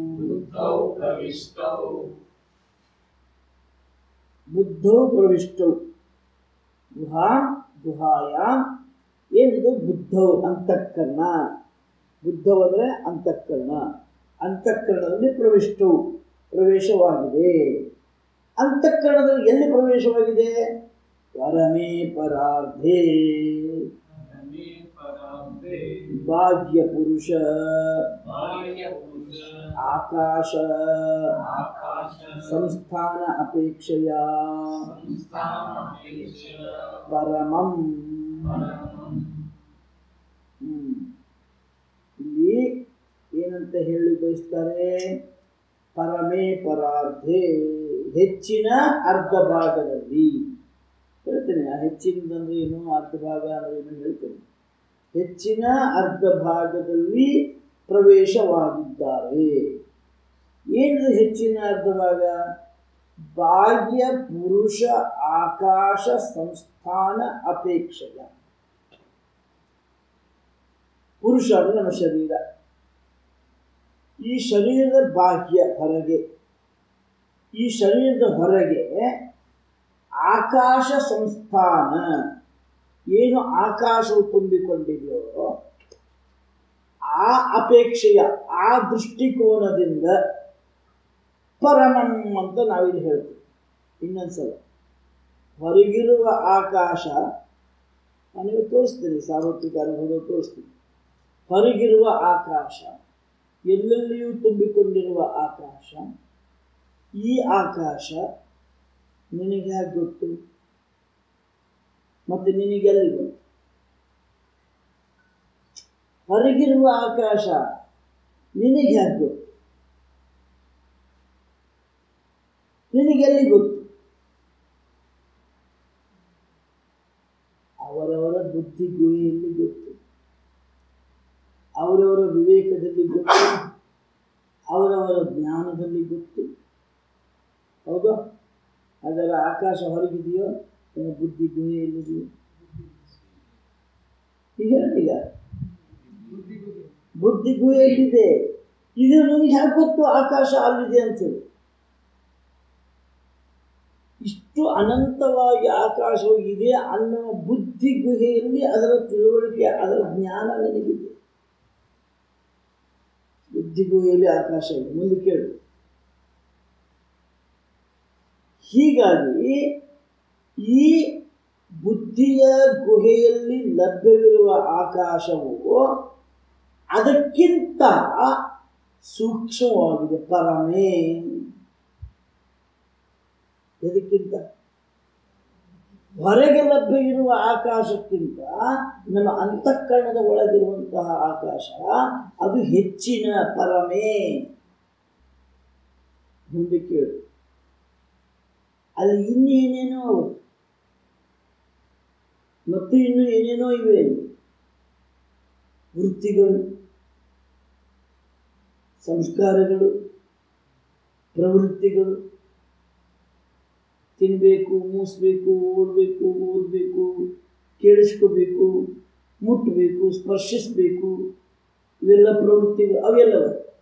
ಬುದ್ಧೌ ಪ್ರವಿಷ್ಟೌ ಗುಹಾ ಗುಹಾಯಾಮ್ ಏನಿದು ಬುದ್ಧೌ ಅಂತಃಕರಣ ಬುದ್ಧವು ಅಂದರೆ ಅಂತಃಕರಣ ಅಂತಃಕರಣದಲ್ಲಿ ಪ್ರವಿಷ್ಟವು ಪ್ರವೇಶವಾಗಿದೆ ಅಂತಃಕರಣದಲ್ಲಿ ಎಲ್ಲಿ ಪ್ರವೇಶವಾಗಿದೆ ಪರಮೇ ಪರಾರ್ಧೇ ಭಾಗ್ಯ ಪುರುಷ ಆಕಾಶ ಸಂಸ್ಥಾನ ಅಪೇಕ್ಷೆಯ ಪರಮಂ ಹ್ಮ್. ಇಲ್ಲಿ ಏನಂತ ಹೇಳಿ ಬಯಸ್ತಾರೆ ಪರಮೇ ಪರಾರ್ಧೆ ಹೆಚ್ಚಿನ ಅರ್ಧ ಭಾಗದಲ್ಲಿ ಹೇಳ್ತೇನೆ ಆ ಹೆಚ್ಚಿನದಂದ್ರೆ ಏನು ಅರ್ಧ ಭಾಗ ಅಂದ್ರೆ ಏನು ಹೇಳ್ತೇನೆ ಹೆಚ್ಚಿನ ಅರ್ಧ ಭಾಗದಲ್ಲಿ ಪ್ರವೇಶವಾಗಿದ್ದಾರೆ ಏನಿದೆ ಹೆಚ್ಚಿನ ಅರ್ಧ ಭಾಗ ಬಾಹ್ಯ ಪುರುಷ ಆಕಾಶ ಸಂಸ್ಥಾನ ಅಪೇಕ್ಷೆಯ ಪುರುಷ ಅಂದ್ರೆ ನಮ್ಮ ಶರೀರ ಈ ಶರೀರದ ಬಾಹ್ಯ ಹೊರಗೆ ಈ ಶರೀರದ ಹೊರಗೆ ಆಕಾಶ ಸಂಸ್ಥಾನ ಏನು ಆಕಾಶವು ತುಂಬಿಕೊಂಡಿದೆಯೋ ಆ ಅಪೇಕ್ಷೆಯ ಆ ದೃಷ್ಟಿಕೋನದಿಂದ ಪರಮಂ ಅಂತ ನಾವಿಲ್ಲಿ ಹೇಳ್ತೀವಿ ಇನ್ನೊಂದ್ಸಲ ಹೊರಗಿರುವ ಆಕಾಶ ನನಗೆ ತೋರಿಸ್ತೀನಿ ಸಾರ್ವತ್ರಿಕ ಅನುಭವ ತೋರಿಸ್ತೀನಿ ಹೊರಗಿರುವ ಆಕಾಶ ಎಲ್ಲೆಲ್ಲಿಯೂ ತುಂಬಿಕೊಂಡಿರುವ ಆಕಾಶ ಈ ಆಕಾಶ ನಿನಗೆ ಹೇಗೆ ಗೊತ್ತು ಮತ್ತೆ ನಿನಗೆಲ್ಲಿ ಗೊತ್ತು ಹೊರಗಿರುವ ಆಕಾಶ ನಿನಗೆ ಹೇಗೆ ಗೊತ್ತು ನಿನಗೆಲ್ಲಿ ಗೊತ್ತು ಅವರವರ ಬುದ್ಧಿ ಗುಹೆಯಲ್ಲಿ ಗೊತ್ತು ಅವರವರ ವಿವೇಕದಲ್ಲಿ ಗೊತ್ತು ಅವರವರ ಜ್ಞಾನದಲ್ಲಿ ಗೊತ್ತು ಹೌದಾ ಅದರ ಆಕಾಶ ಹೊರಗಿದೆಯೋ ನನ್ನ ಬುದ್ಧಿ ಗುಹೆಯಲ್ಲಿದೆಯೋ ಈಗ ಈಗ ಬುದ್ಧಿ ಗುಹೆಯಲ್ಲಿದೆ ಇದು ನಿನಗೆ ಹೇಗೆ ಗೊತ್ತು ಆಕಾಶ ಅಲ್ಲಿದೆ ಅಂತೇಳಿ ಇಷ್ಟು ಅನಂತವಾಗಿ ಆಕಾಶವು ಇದೆ ಅನ್ನುವ ಬುದ್ಧಿ ಗುಹೆಯಲ್ಲಿ ಅದರ ತಿಳುವಳಿಕೆ ಅದರ ಜ್ಞಾನ ನಿನಗಿದೆ ಬುದ್ಧಿ ಗುಹೆಯಲ್ಲಿ ಆಕಾಶ ಇದೆ ಮುಂದೆ ಕೇಳು ಹೀಗಾಗಿ ಈ ಬುದ್ಧಿಯ ಗುಹೆಯಲ್ಲಿ ಲಭ್ಯವಿರುವ ಆಕಾಶವು ಅದಕ್ಕಿಂತ ಸೂಕ್ಷ್ಮವಾಗಿದೆ ಪರಮೇ ಎದಕ್ಕಿಂತ ಹೊರಗೆ ಲಭ್ಯ ಇರುವ ಆಕಾಶಕ್ಕಿಂತ ನಮ್ಮ ಅಂತಃಕರಣದ ಒಳಗಿರುವಂತಹ ಆಕಾಶ ಅದು ಹೆಚ್ಚಿನ ಪರಮೇ ಮುಂದೆ ಕೇಳು ಅಲ್ಲಿ ಇನ್ನೇನೇನೋ ಅವು. ಮತ್ತು ಇನ್ನು ಏನೇನೋ ಇವೆ ಅಲ್ಲಿ. ವೃತ್ತಿಗಳು ಸಂಸ್ಕಾರಗಳು ಪ್ರವೃತ್ತಿಗಳು ತಿನ್ನಬೇಕು ಮೂಸಬೇಕು ಓಡಬೇಕು ಓದಬೇಕು ಕೇಳಿಸ್ಕೋಬೇಕು ಮುಟ್ಟಬೇಕು ಸ್ಪರ್ಶಿಸಬೇಕು ಇವೆಲ್ಲ ಪ್ರವೃತ್ತಿಗಳು ಅವೆಲ್ಲವ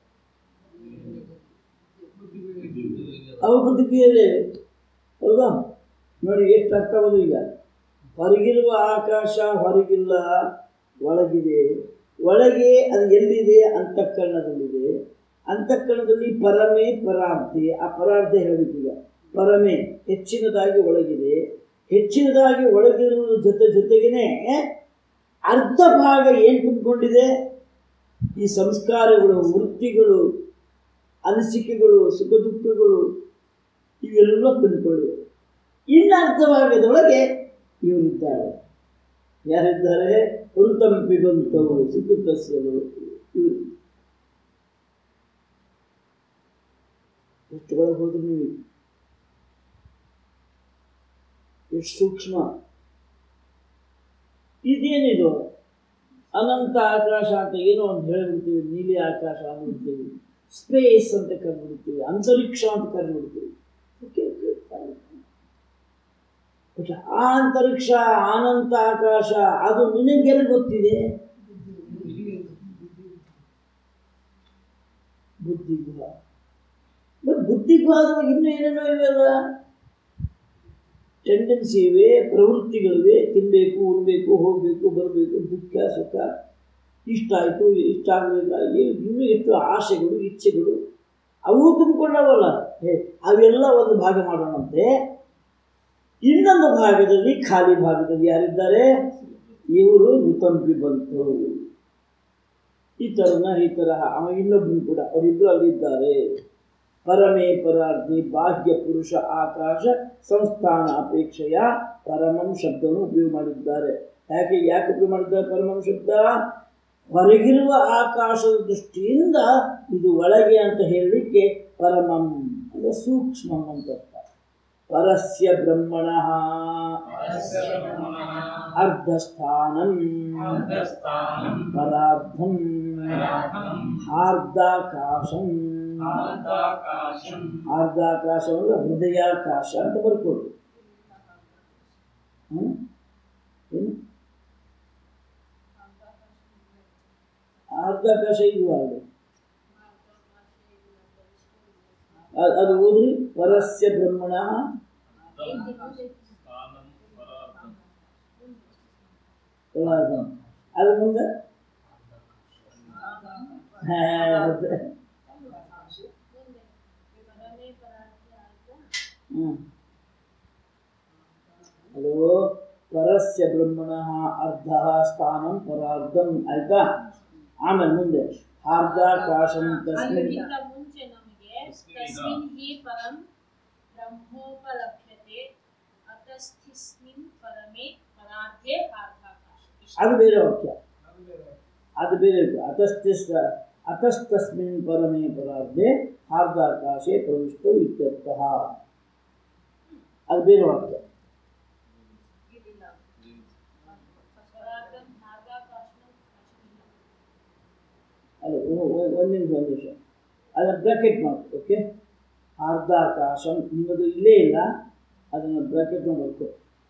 ಅವು ಬದುಕಿಯಲ್ಲೇ ಹೌದಾ ನೋಡಿ ಎಷ್ಟು ಅರ್ಥ ಆಗೋದು ಈಗ ಹೊರಗಿರುವ ಆಕಾಶ ಹೊರಗಿಲ್ಲ ಒಳಗಿದೆ ಒಳಗೆ ಅದು ಎಲ್ಲಿದೆ ಅಂತಃಕರಣದಲ್ಲಿದೆ ಅಂತಃಕರಣದಲ್ಲಿ ಪರಮೆ ಪರಾರ್ಧೆ ಆ ಪರಾರ್ಧೆ ಹೇಳಬೇಕೀಗ ಪರಮೆ ಹೆಚ್ಚಿನದಾಗಿ ಒಳಗಿದೆ ಹೆಚ್ಚಿನದಾಗಿ ಒಳಗಿರುವುದ್ರ ಜೊತೆ ಜೊತೆಗೇನೆ ಅರ್ಧ ಭಾಗ ಏನು ತುಂಬಿಕೊಂಡಿದೆ ಈ ಸಂಸ್ಕಾರಗಳು ವೃತ್ತಿಗಳು ಅನಿಸಿಕೆಗಳು ಸುಖ ದುಃಖಗಳು ಇವೆಲ್ಲ ತುಂಬಿಕೊಂಡಿವೆ ಇನ್ನು ಅರ್ಧ ಭಾಗದೊಳಗೆ ಇವರಿದ್ದಾರೆ ಯಾರಿದ್ದಾರೆ ಋತಂಪಿ ಬಂತವರು ಸುಕೃತಸ್ಯರು ಇವರು ಎಷ್ಟು ಒಳಗೆ ಹೋದ್ರು ನೀವು ಎಷ್ಟು ಸೂಕ್ಷ್ಮ ಇದೇನಿದು ಅನಂತ ಆಕಾಶ ಅಂತ ಏನೋ ಒಂದು ಹೇಳ್ಬಿಡ್ತೀವಿ ನೀಲಿ ಆಕಾಶ ಅಂದ್ಬಿಡ್ತೀವಿ ಸ್ಪೇಸ್ ಅಂತ ಕರೆದ್ಬಿಡ್ತೀವಿ ಅಂತರಿಕ್ಷ ಅಂತ ಕರೆದ್ಬಿಡ್ತೀವಿ Okay, okay, fine. But ಆ ಅಂತರಿಕ್ಷ ಅನಂತ ಆಕಾಶ ಅದು ನಿನಗೆಲ್ಲ ಗೊತ್ತಿದೆ ಬುದ್ಧಿಗುಹ ಬಟ್ ಬುದ್ಧಿಗುಹಾದಾಗ ಇನ್ನೂ ಏನೇನೋ ಇವೆಲ್ಲ ಟೆಂಡೆನ್ಸಿ ಇವೆ ಪ್ರವೃತ್ತಿಗಳಿವೆ ತಿನ್ನಬೇಕು ಉಣ್ಬೇಕು ಹೋಗಬೇಕು ಬರಬೇಕು ದುಃಖ ಸುಖ ಇಷ್ಟ ಆಯಿತು ಇಷ್ಟ ಆಗಲಿಲ್ಲ ಇನ್ನೂ ಎಷ್ಟು ಆಸೆಗಳು ಇಚ್ಛೆಗಳು ಅವು ತುಂಬಿಕೊಂಡವಲ್ಲ ಹೇ ಅವೆಲ್ಲ ಒಂದು ಭಾಗ ಮಾಡೋಣಂತೆ ಇನ್ನೊಂದು ಭಾಗದಲ್ಲಿ ಖಾಲಿ ಭಾಗದಲ್ಲಿ ಯಾರಿದ್ದಾರೆ ಇವರು ಋತಂಪಿ ಬಂತು ಈ ಥರನ ಈ ತರಹ ಅವ ಇನ್ನೊಬ್ಬನು ಕೂಡ ಅವರಿಬ್ಬರು ಅಲ್ಲಿದ್ದಾರೆ ಪರಮೇ ಪರಾರ್ಧಿ ಬಾಹ್ಯ ಪುರುಷ ಆಕಾಶ ಸಂಸ್ಥಾನ ಅಪೇಕ್ಷೆಯ ಪರಮಂ ಶಬ್ದವನ್ನು ಉಪಯೋಗ ಮಾಡಿದ್ದಾರೆ ಯಾಕೆ ಯಾಕೆ ಉಪಯೋಗ ಮಾಡಿದ್ದಾರೆ ಪರಮಂ ಶಬ್ದ ಹೊರಗಿರುವ ಆಕಾಶದ ದೃಷ್ಟಿಯಿಂದ ಇದು ಒಳಗೆ ಅಂತ ಹೇಳಲಿಕ್ಕೆ ಪರಮಂ ಅಂದರೆ ಸೂಕ್ಷ್ಮಂ ಅಂತ ಅರ್ಥ ಪರಸ್ಯ ಬ್ರಹ್ಮಣಃ परस्य ब्रह्मणः ಅರ್ಧಸ್ಥಾನಂ अर्धस्थानं ಪರಾರ್ಧಂ परार्थं ಆರ್ಧಾಕಾಶಂ आर्दाकाशं ಆರ್ಧಾಕಾಶ ಅಂದ್ರೆ ಹೃದಯಾಕಾಶ ಅಂತ ಬರ್ಕೊಡ್ರಿ ಹ್ಮ್? ಏನು ಆರ್ಧಾಕಾಶ ಇದು ಅಲ್ಲಿ ಅ- ಅದು ಓದ್ರಿ ಪರಸ್ಯ ಬ್ರಹ್ಮಣ स्थानं परार्थं ಪರಾರ್ಧಂ. ಅದ್ರ ಮುಂದೆ ಹಾ, ಮತ್ತೆ ಹ್ಮ್ ಹಲೋ ಪರಸ್ಯ ಬ್ರಹ್ಮಣ ಅರ್ಧ ಸ್ಥಾನಂ ಪರಾರ್ಧಂ ಆಯ್ತಾ ಆಮೇಲೆ ಮುಂದೆ ಆರ್ಧಾಕಾಶಂ ತಸ್ಮಿನ್ ಅದಕ್ಕಿಂತ ಮುಂಚೆ ನಮಗೆ ತಸ್ಮಿನ್ ಹಿ ಪರಂ ಬ್ರಹ್ಮೋಪಲಭ್ಯತೆ ಅತಸ್ಥಿಸ್ಮಿನ್ ಪರಮೇ ಪರಾರ್ಧೆ ಆರ್ಧಾಕಾಶ ಇಷ್ಟ. ಅದು ಬೇರೆ ವಾಕ್ಯ ಅದು ಬೇರೆ ವಾಕ್ಯ. ಅತಸ್ತಿಸ್ ಅತಸ್ತಸ್ಮಿನ್ ಪರಮೇ ಪರಾರ್ಧೆ ಆರ್ಧಾಕಾಶೆ ಪ್ರವಿಷ್ಟೋ ಇತ್ಯರ್ಥಃ ಅದು ಬೇರೆ ವಾಕ್ಯ ಇದಿಲ್ಲ. ಪರಾರ್ಧಂ ಆರ್ಧಾಕಾಶಂ ಅಷ್ಟಿಲ್ಲ. ಅಲ್ಲ ಒ- ಒ- ಒಂದು ನಿಮಿಷ ಒಂದು ನಿಮಿಷ ಅದನ್ನು ಬ್ರಾಕೆಟ್ ಮಾಡಿ ಓಕೆ ಆರ್ಧಾಕಾಶಂ ನಿಮ್ಮದು ಇಲ್ಲೇ ಇಲ್ಲ ಅದನ್ನು ಬ್ರಾಕೆಟ್ ಮಾಡಬೇಕು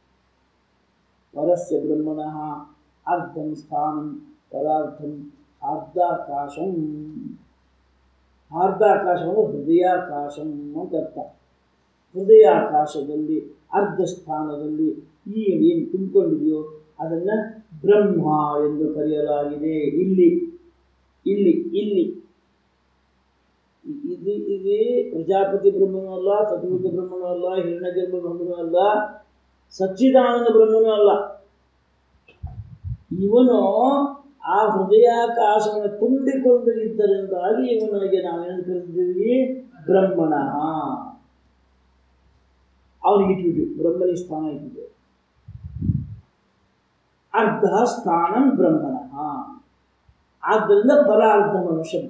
ಪರಸ್ಯ ಬ್ರಹ್ಮಣಃ ಅರ್ಧಂ ಸ್ಥಾನಂ ಪರಾರ್ಧಂ ಆರ್ಧಾಕಾಶಂ ಆರ್ಧಾಕಾಶ ಅಂದರೆ ಹೃದಯಾಕಾಶಂ ಅಂತ ಅರ್ಥ ಹೃದಯಾಕಾಶದಲ್ಲಿ ಅರ್ಧ ಸ್ಥಾನದಲ್ಲಿ ಈ ಏನು ತುಂಬಿಕೊಂಡಿದೆಯೋ ಅದನ್ನು ಬ್ರಹ್ಮ ಎಂದು ಕರೆಯಲಾಗಿದೆ ಇಲ್ಲಿ ಇಲ್ಲಿ ಇಲ್ಲಿ ಇ- ಇದು ಇದು ಪ್ರಜಾಪತಿ ಬ್ರಹ್ಮನೂ ಅಲ್ಲ ಚತುರ್ಥ ಬ್ರಹ್ಮನೂ ಅಲ್ಲ ಹಿರಣ್ಯಗರ್ಭ ಬ್ರಹ್ಮನೂ ಅಲ್ಲ ಸಚ್ಚಿದಾನಂದ ಬ್ರಹ್ಮನೂ ಅಲ್ಲ ಇವನು ಆ ಹೃದಯಾಕಾಶವನ್ನು ತುಂಬಿಕೊಂಡು ಇದ್ದರಿಂದಾಗಿ ಇವನಿಗೆ ನಾವೇನು ಕರೆದಿದ್ದೀವಿ ಬ್ರಹ್ಮಣ ಅವನಿಗೆ ಇಟ್ಟಿದ್ವಿ ಬ್ರಹ್ಮನಿಗೆ ಸ್ಥಾನ ಇಟ್ಟಿದ್ವಿ ಅರ್ಧ ಸ್ಥಾನಂ ಬ್ರಹ್ಮಣ ಆದ್ದರಿಂದ ಪರಾರ್ಧಮನು ಶಬ್ದ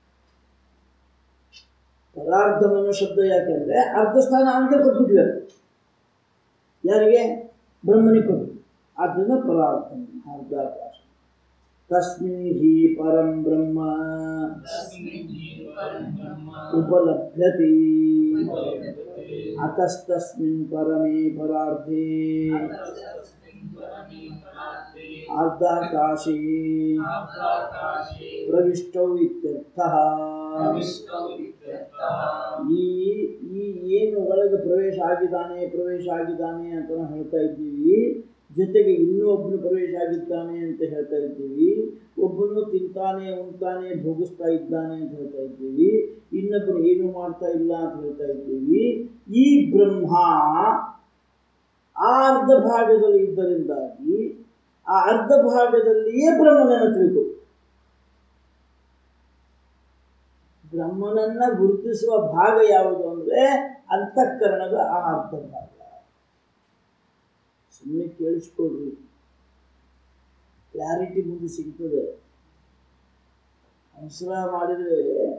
ಪರಾರ್ಧಮನು ಶಬ್ದ ಯಾಕೆಂದ್ರೆ ಅರ್ಧ ಸ್ಥಾನ ಅವನಿಗೆ ಕೊಟ್ಬಿಟ್ವಿ ಅದು. ಯಾರಿಗೆ ಬ್ರಹ್ಮನಿಗೆ ಕೊಟ್ಟು ಆದ್ದರಿಂದ ಪರಾರ್ಧಮ ಅರ್ಧಾಕಾಶ ತಸ್ಮಿನ್ ಹಿ ಪರಂ ಬ್ರಹ್ಮ तस्मिन् हि परं ब्रह्म ಉಪಲಭ್ಯತೆ उपलभ्यते ಅತಸ್ತಸ್ಮಿನ್ ಪರಮೇ ಪರಾರ್ಧೇ तस्मिन् परमे परार्थे ಅರ್ಧಾಕಾಶೇ आर्दाकाशे ಪ್ರವಿಷ್ಟೌ ಇತ್ಯರ್ಥಃ प्रविष्टौ इत्यर्थः ಈ ಈ ಏನು ಒಳಗೆ ಪ್ರವೇಶ ಆಗಿದ್ದಾನೆ ಪ್ರವೇಶ ಆಗಿದ್ದಾನೆ ಅಂತ ನಾವು ಹೇಳ್ತಾ ಇದ್ದೀವಿ ಜೊತೆಗೆ ಇನ್ನೂ ಒಬ್ಬನು ಪ್ರವೇಶ ಆಗಿದ್ದಾನೆ ಅಂತ ಹೇಳ್ತಾ ಇದ್ದೀವಿ ಒಬ್ಬನು ತಿಂತಾನೆ ಉಣ್ತಾನೆ ಭೋಗಿಸ್ತಾ ಇದ್ದಾನೆ ಅಂತ ಹೇಳ್ತಾ ಇದ್ದೀವಿ ಇನ್ನೊಬ್ಬನು ಏನು ಮಾಡ್ತಾ ಇಲ್ಲ ಅಂತ ಹೇಳ್ತಾ ಇದ್ದೀವಿ ಈ ಬ್ರಹ್ಮ ಆ ಅರ್ಧ ಭಾಗದಲ್ಲಿ ಇದ್ದರಿಂದಾಗಿ ಆ ಅರ್ಧ ಭಾಗದಲ್ಲಿಯೇ ಬ್ರಹ್ಮನನ್ನು ತಿಳ್ಕೊ ಬ್ರಹ್ಮನನ್ನ ಗುರುತಿಸುವ ಭಾಗ ಯಾವುದು ಅಂದ್ರೆ ಅಂತಃಕರಣದ ಆ ಅರ್ಧ ಭಾಗ ಸುಮ್ಮನೆ ಕೇಳಿಸ್ಕೊಡ್ರಿ ಕ್ಲಾರಿಟಿ ಮುಂದೆ ಸಿಗ್ತದೆ ಅವಸರ ಮಾಡಿದ್ರೆ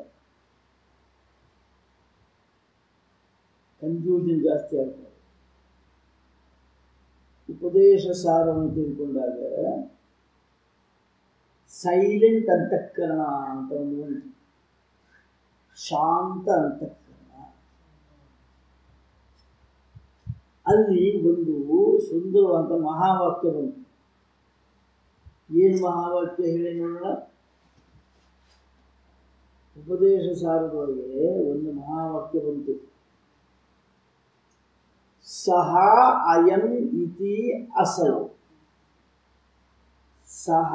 ಕನ್ಫ್ಯೂಷನ್ ಜಾಸ್ತಿ ಆಗ್ತದೆ ಉಪದೇಶ ಸಾರವನ್ನು ತಿಳ್ಕೊಂಡಾಗ ಸೈಲೆಂಟ್ ಅಂತಃಕರಣ ಅಂತ ಒಂದು ಉಂಟು ಶಾಂತ ಅಂತಃಕರಣ ಅಲ್ಲಿ ಒಂದು ಸುಂದರವಾದ ಮಹಾವಾಕ್ಯ ಬಂತು ಏನು ಮಹಾವಾಕ್ಯ ಹೇಳಿ ನೋಡೋಣ ಉಪದೇಶ ಸಾರದೊಳಗೆ ಒಂದು ಮಹಾವಾಕ್ಯ ಬಂತು ಸಹ ಅಯಂ ಇತಿ ಅಸೌ ಸಹ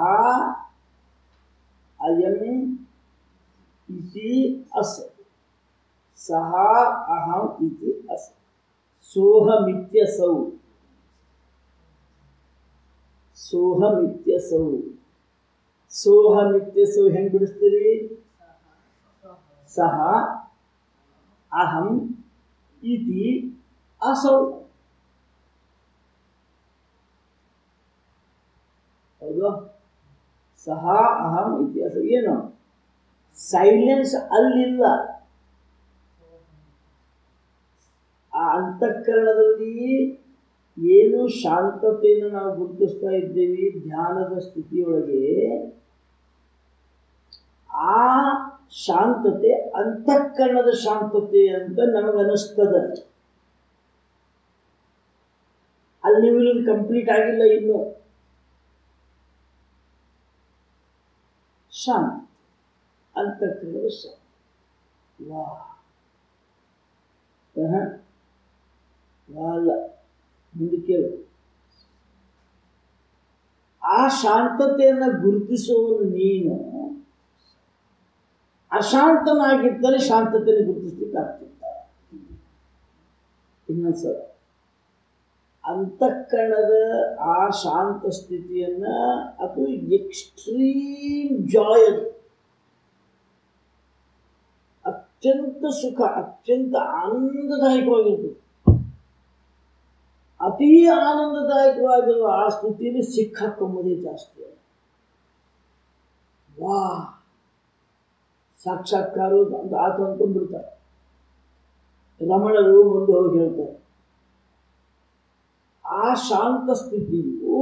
ಅಯಂ ಇತಿ ಅಸೌ ಸಹ ಅಹಂ ಇತಿ ಅಸೌ ಸೋಹಮಿತ್ಯಸೌ ಸೋಹಮಿತ್ಯಸೌ ಸೋಹಮಿತ್ಯಸೌ ಹೆಂಗ್ ಬಿಡಿಸ್ತೀರಿ ಸಹ ಅಹಂ ಇತಿ ಅಸೌ ಹೌದು ಸಹ ಅಹಂ ಇತಿ ಅಸೌ ಏನು ಸೈಲೆನ್ಸ್ ಅಲ್ಲಿಲ್ಲ ಆ ಅಂತಃಕರಣದಲ್ಲಿ ಏನು ಶಾಂತತೆಯನ್ನು ನಾವು ಗುರುತಿಸ್ತಾ ಇದ್ದೇವೆ ಧ್ಯಾನದ ಸ್ಥಿತಿಯೊಳಗೆ ಆ ಶಾಂತತೆ ಅಂತಃಕರಣದ ಶಾಂತತೆ ಅಂತ ನಮಗನಿಸ್ತದ ಅಲ್ಲಿ ನೀವು ಕಂಪ್ಲೀಟ್ ಆಗಿಲ್ಲ ಇನ್ನು ಶಾಂತ ಅಂತಃಕರಣದ ಶಾಂತಿ ವಾ ಆಹಾ. ವಾ ಅಲ್ಲ ಮುಂದೆ ಕೇಳು ಆ ಶಾಂತತೆಯನ್ನು ಗುರುತಿಸುವವನು ನೀನು ಅಶಾಂತನಾಗಿದ್ದರೆ ಶಾಂತತೆಯನ್ನು ಗುರುತಿಸ್ಲಿಕ್ಕೆ ಆಗ್ತಿಲ್ಲ ಇನ್ನೊಂದ್ಸಲ ಅಂತಃಕರಣದ ಆ ಶಾಂತ ಸ್ಥಿತಿಯನ್ನ ಅದು ಎಕ್ಸ್ಟ್ರೀಮ್ ಜಾಯ್ ಅದು ಅತ್ಯಂತ ಸುಖ ಅತ್ಯಂತ ಆನಂದದಾಯಕವಾಗಿರ್ತದೆ ಅತೀ ಆನಂದದಾಯಕವಾಗಿರುವ ಆ ಸ್ಥಿತಿಯಲ್ಲಿ ಸಿಕ್ಕಾಕೊಂಬುದೇ ಜಾಸ್ತಿ ವಾ ಸಾಕ್ಷಾತ್ಕಾರ ಅಂತ ಆತ ಅಂದ್ಕೊಂಡ್ಬಿಡ್ತಾರೆ ರಮಣರು ಮುಂದೆ ಹೋಗಿ ಹೇಳ್ತಾರೆ ಆ ಶಾಂತ ಸ್ಥಿತಿಯು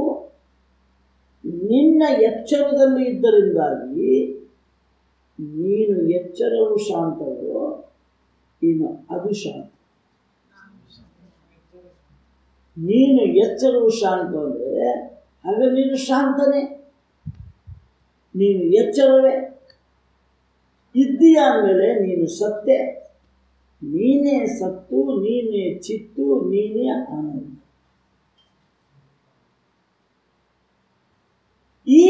ನಿನ್ನ ಎಚ್ಚರದಲ್ಲಿ ಇದ್ದರಿಂದಾಗಿ ನೀನು ಎಚ್ಚರವು ಶಾಂತವೋ ಇನ್ನು ಅದು ಶಾಂತ ನೀನು ಎಚ್ಚರವು ಶಾಂತ ಅಂದರೆ ಆಗ ನೀನು ಶಾಂತನೇ ನೀನು ಎಚ್ಚರವೇ ಇದ್ದೀಯ ಅಂದಮೇಲೆ ನೀನು ಸತ್ಯ ನೀನೇ ಸತ್ತು ನೀನೇ ಚಿತ್ತು ನೀನೇ ಆನಂದ ಈ